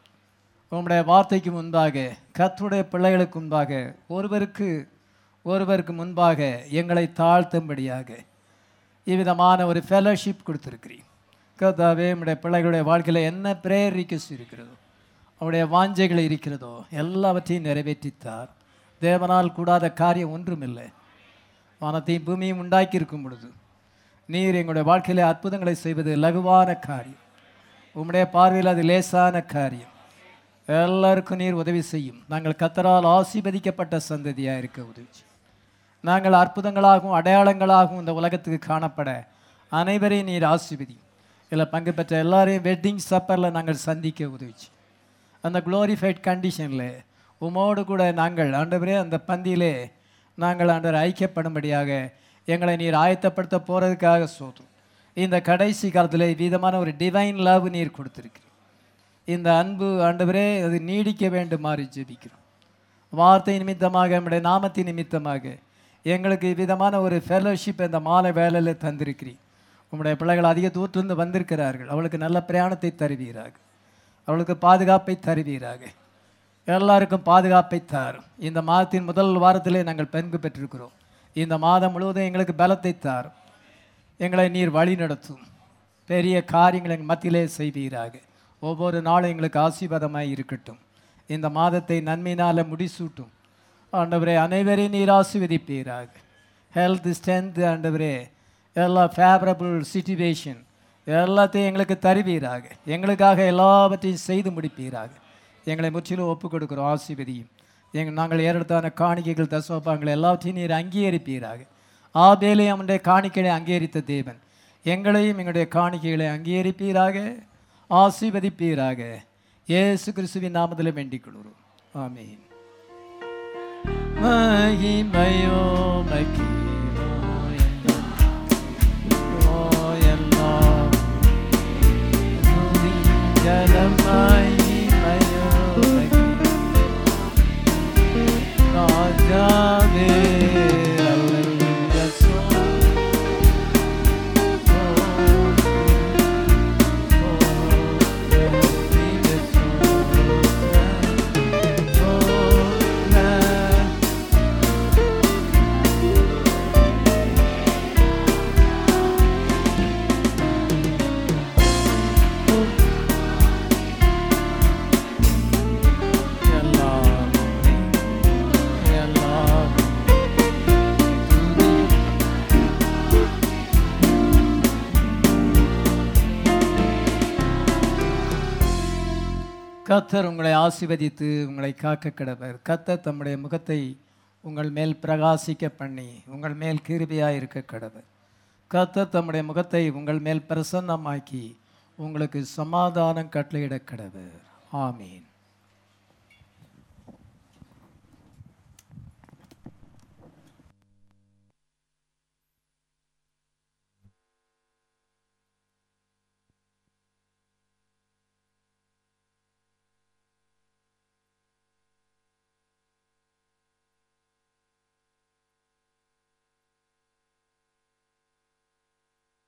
உம்முடைய வார்த்தைக்கு முன்பாக கர்த்தருடைய பிள்ளைகளுக்கு முன்பாக ஒருவருக்கு ஒருவருக்கு முன்பாக எங்களை தாழ்த்தும்படியாக இவ்விதமான ஒரு ஃபெலோஷிப் கொடுத்துருக்கிறீர் கர்த்தாவே நம்முடைய பிள்ளைகளுடைய வாழ்க்கையில் என்ன பிரேயர் ரிக்வஸ்ட் இருக்கிறதோ அவருடைய வாஞ்சைகள் இருக்கிறதோ எல்லாவற்றையும் நிறைவேற்றித்தார் தேவனால் கூடாத காரியம் ஒன்றுமில்லை வானத்தையும் பூமியும் உண்டாக்கி இருக்கும் பொழுது நீர் எங்களுடைய வாழ்க்கையிலே அற்புதங்களை செய்வது லகுவான காரியம் உம்முடைய பார்வையில் அது லேசான காரியம் எல்லாருக்கும் நீர் உதவி செய்யும் நாங்கள் கத்தரால் ஆசீர்வதிக்கப்பட்ட சந்ததியாக இருக்க உதவி செய்யும். நாங்கள் அற்புதங்களாகவும் அடையாளங்களாகவும் இந்த உலகத்துக்கு காணப்பட அனைவரையும் நீர் ஆசீர்வதி இதில் பங்கு பெற்ற எல்லாரையும் வெட்டிங் சப்பரில் நாங்கள் சந்திக்க உதவி செய்யும். அந்த குளோரிஃபைட் கண்டிஷனில் உமோடு கூட நாங்கள் ஆண்டவரே அந்த பந்தியிலே நாங்கள் ஆண்டவர் ஐக்கியப்படும்படியாக எங்களை நீர் ஆயத்தப்படுத்த போகிறதுக்காக சோதும் இந்த கடைசி காலத்தில் விதமான ஒரு டிவைன் லவ் நீர் கொடுத்துருக்கிறீர் இந்த அன்பு ஆண்டவரே அது நீடிக்க வேண்டுமாறு ஜெபிக்கிறோம் வார்த்தை நிமித்தமாக நம்முடைய நாமத்தின் நிமித்தமாக எங்களுக்கு விதமான ஒரு ஃபெலோஷிப் இந்த மாலை வேலையில் தந்திருக்கிறீர் உம்முடைய பிள்ளைகள் அதிக தூரத்திலிருந்து வந்திருக்கிறார்கள் அவளுக்கு நல்ல பிரயாணத்தை தருவீராக அவளுக்கு பாதுகாப்பை தருவீராக எல்லாருக்கும் பாதுகாப்பை தாரும் இந்த மாதத்தின் முதல் வாரத்திலே நாங்கள் பங்கு பெற்றிருக்கிறோம் இந்த மாதம் முழுவதும் எங்களுக்கு பலத்தை தாரும் எங்களை நீர் வழி நடத்தும் பெரிய காரியங்களை எங்கள் மத்தியிலே செய்வீராக ஒவ்வொரு நாளும் எங்களுக்கு ஆசீர்வாதமாய் இருக்கட்டும் இந்த மாதத்தை நன்மையினால் முடிசூட்டும் ஆண்டவரே அனைவரையும் நீர் ஆசீர்வதிப்பீராக ஹெல்த் ஸ்ட்ரென்த் ஆண்டவரே எல்லா ஃபேவரபிள் சிச்சுவேஷன் எல்லாத்தையும் எங்களுக்கு தருவீராக எங்களுக்காக எல்லாவற்றையும் செய்து முடிப்பீராக எங்களை முற்றிலும் ஒப்புக் கொடுக்கிறோம் ஆசீர்வதியும் எங்கள் நாங்கள் ஏறெடுத்தான காணிக்கைகள் தசோபாங்கள் எல்லாவற்றையும் நீர் அங்கீகரிப்பீராக ஆபேலே அவனுடைய காணிக்கைகளை அங்கீகரித்த தேவன் எங்களையும் எங்களுடைய காணிக்கைகளை அங்கீகரிப்பீராக ஆசீர்வதிப்பீராக இயேசு கிறிஸ்துவின் நாமத்தில் வேண்டிக் கொள்கிறோம் ஆமீன் மகிமையோ மகிமோ ஓ எல்லாம் ஜலம் மகிமையோ ராஜாவே அல்லேலூயா எல்லாம் எல்லாம் கத்தர் உங்களை ஆசீர்வதித்து உங்களை காக்க கிடவர் கத்தர் தம்முடைய முகத்தை உங்கள் மேல் பிரகாசிக்க பண்ணி உங்கள் மேல் கிருபையாக இருக்க கடவர் கத்தர் தம்முடைய முகத்தை உங்கள் மேல் பிரசன்னமாக்கி உங்களுக்கு சமாதானம் கட்டளையிட கடவர் ஆமீன்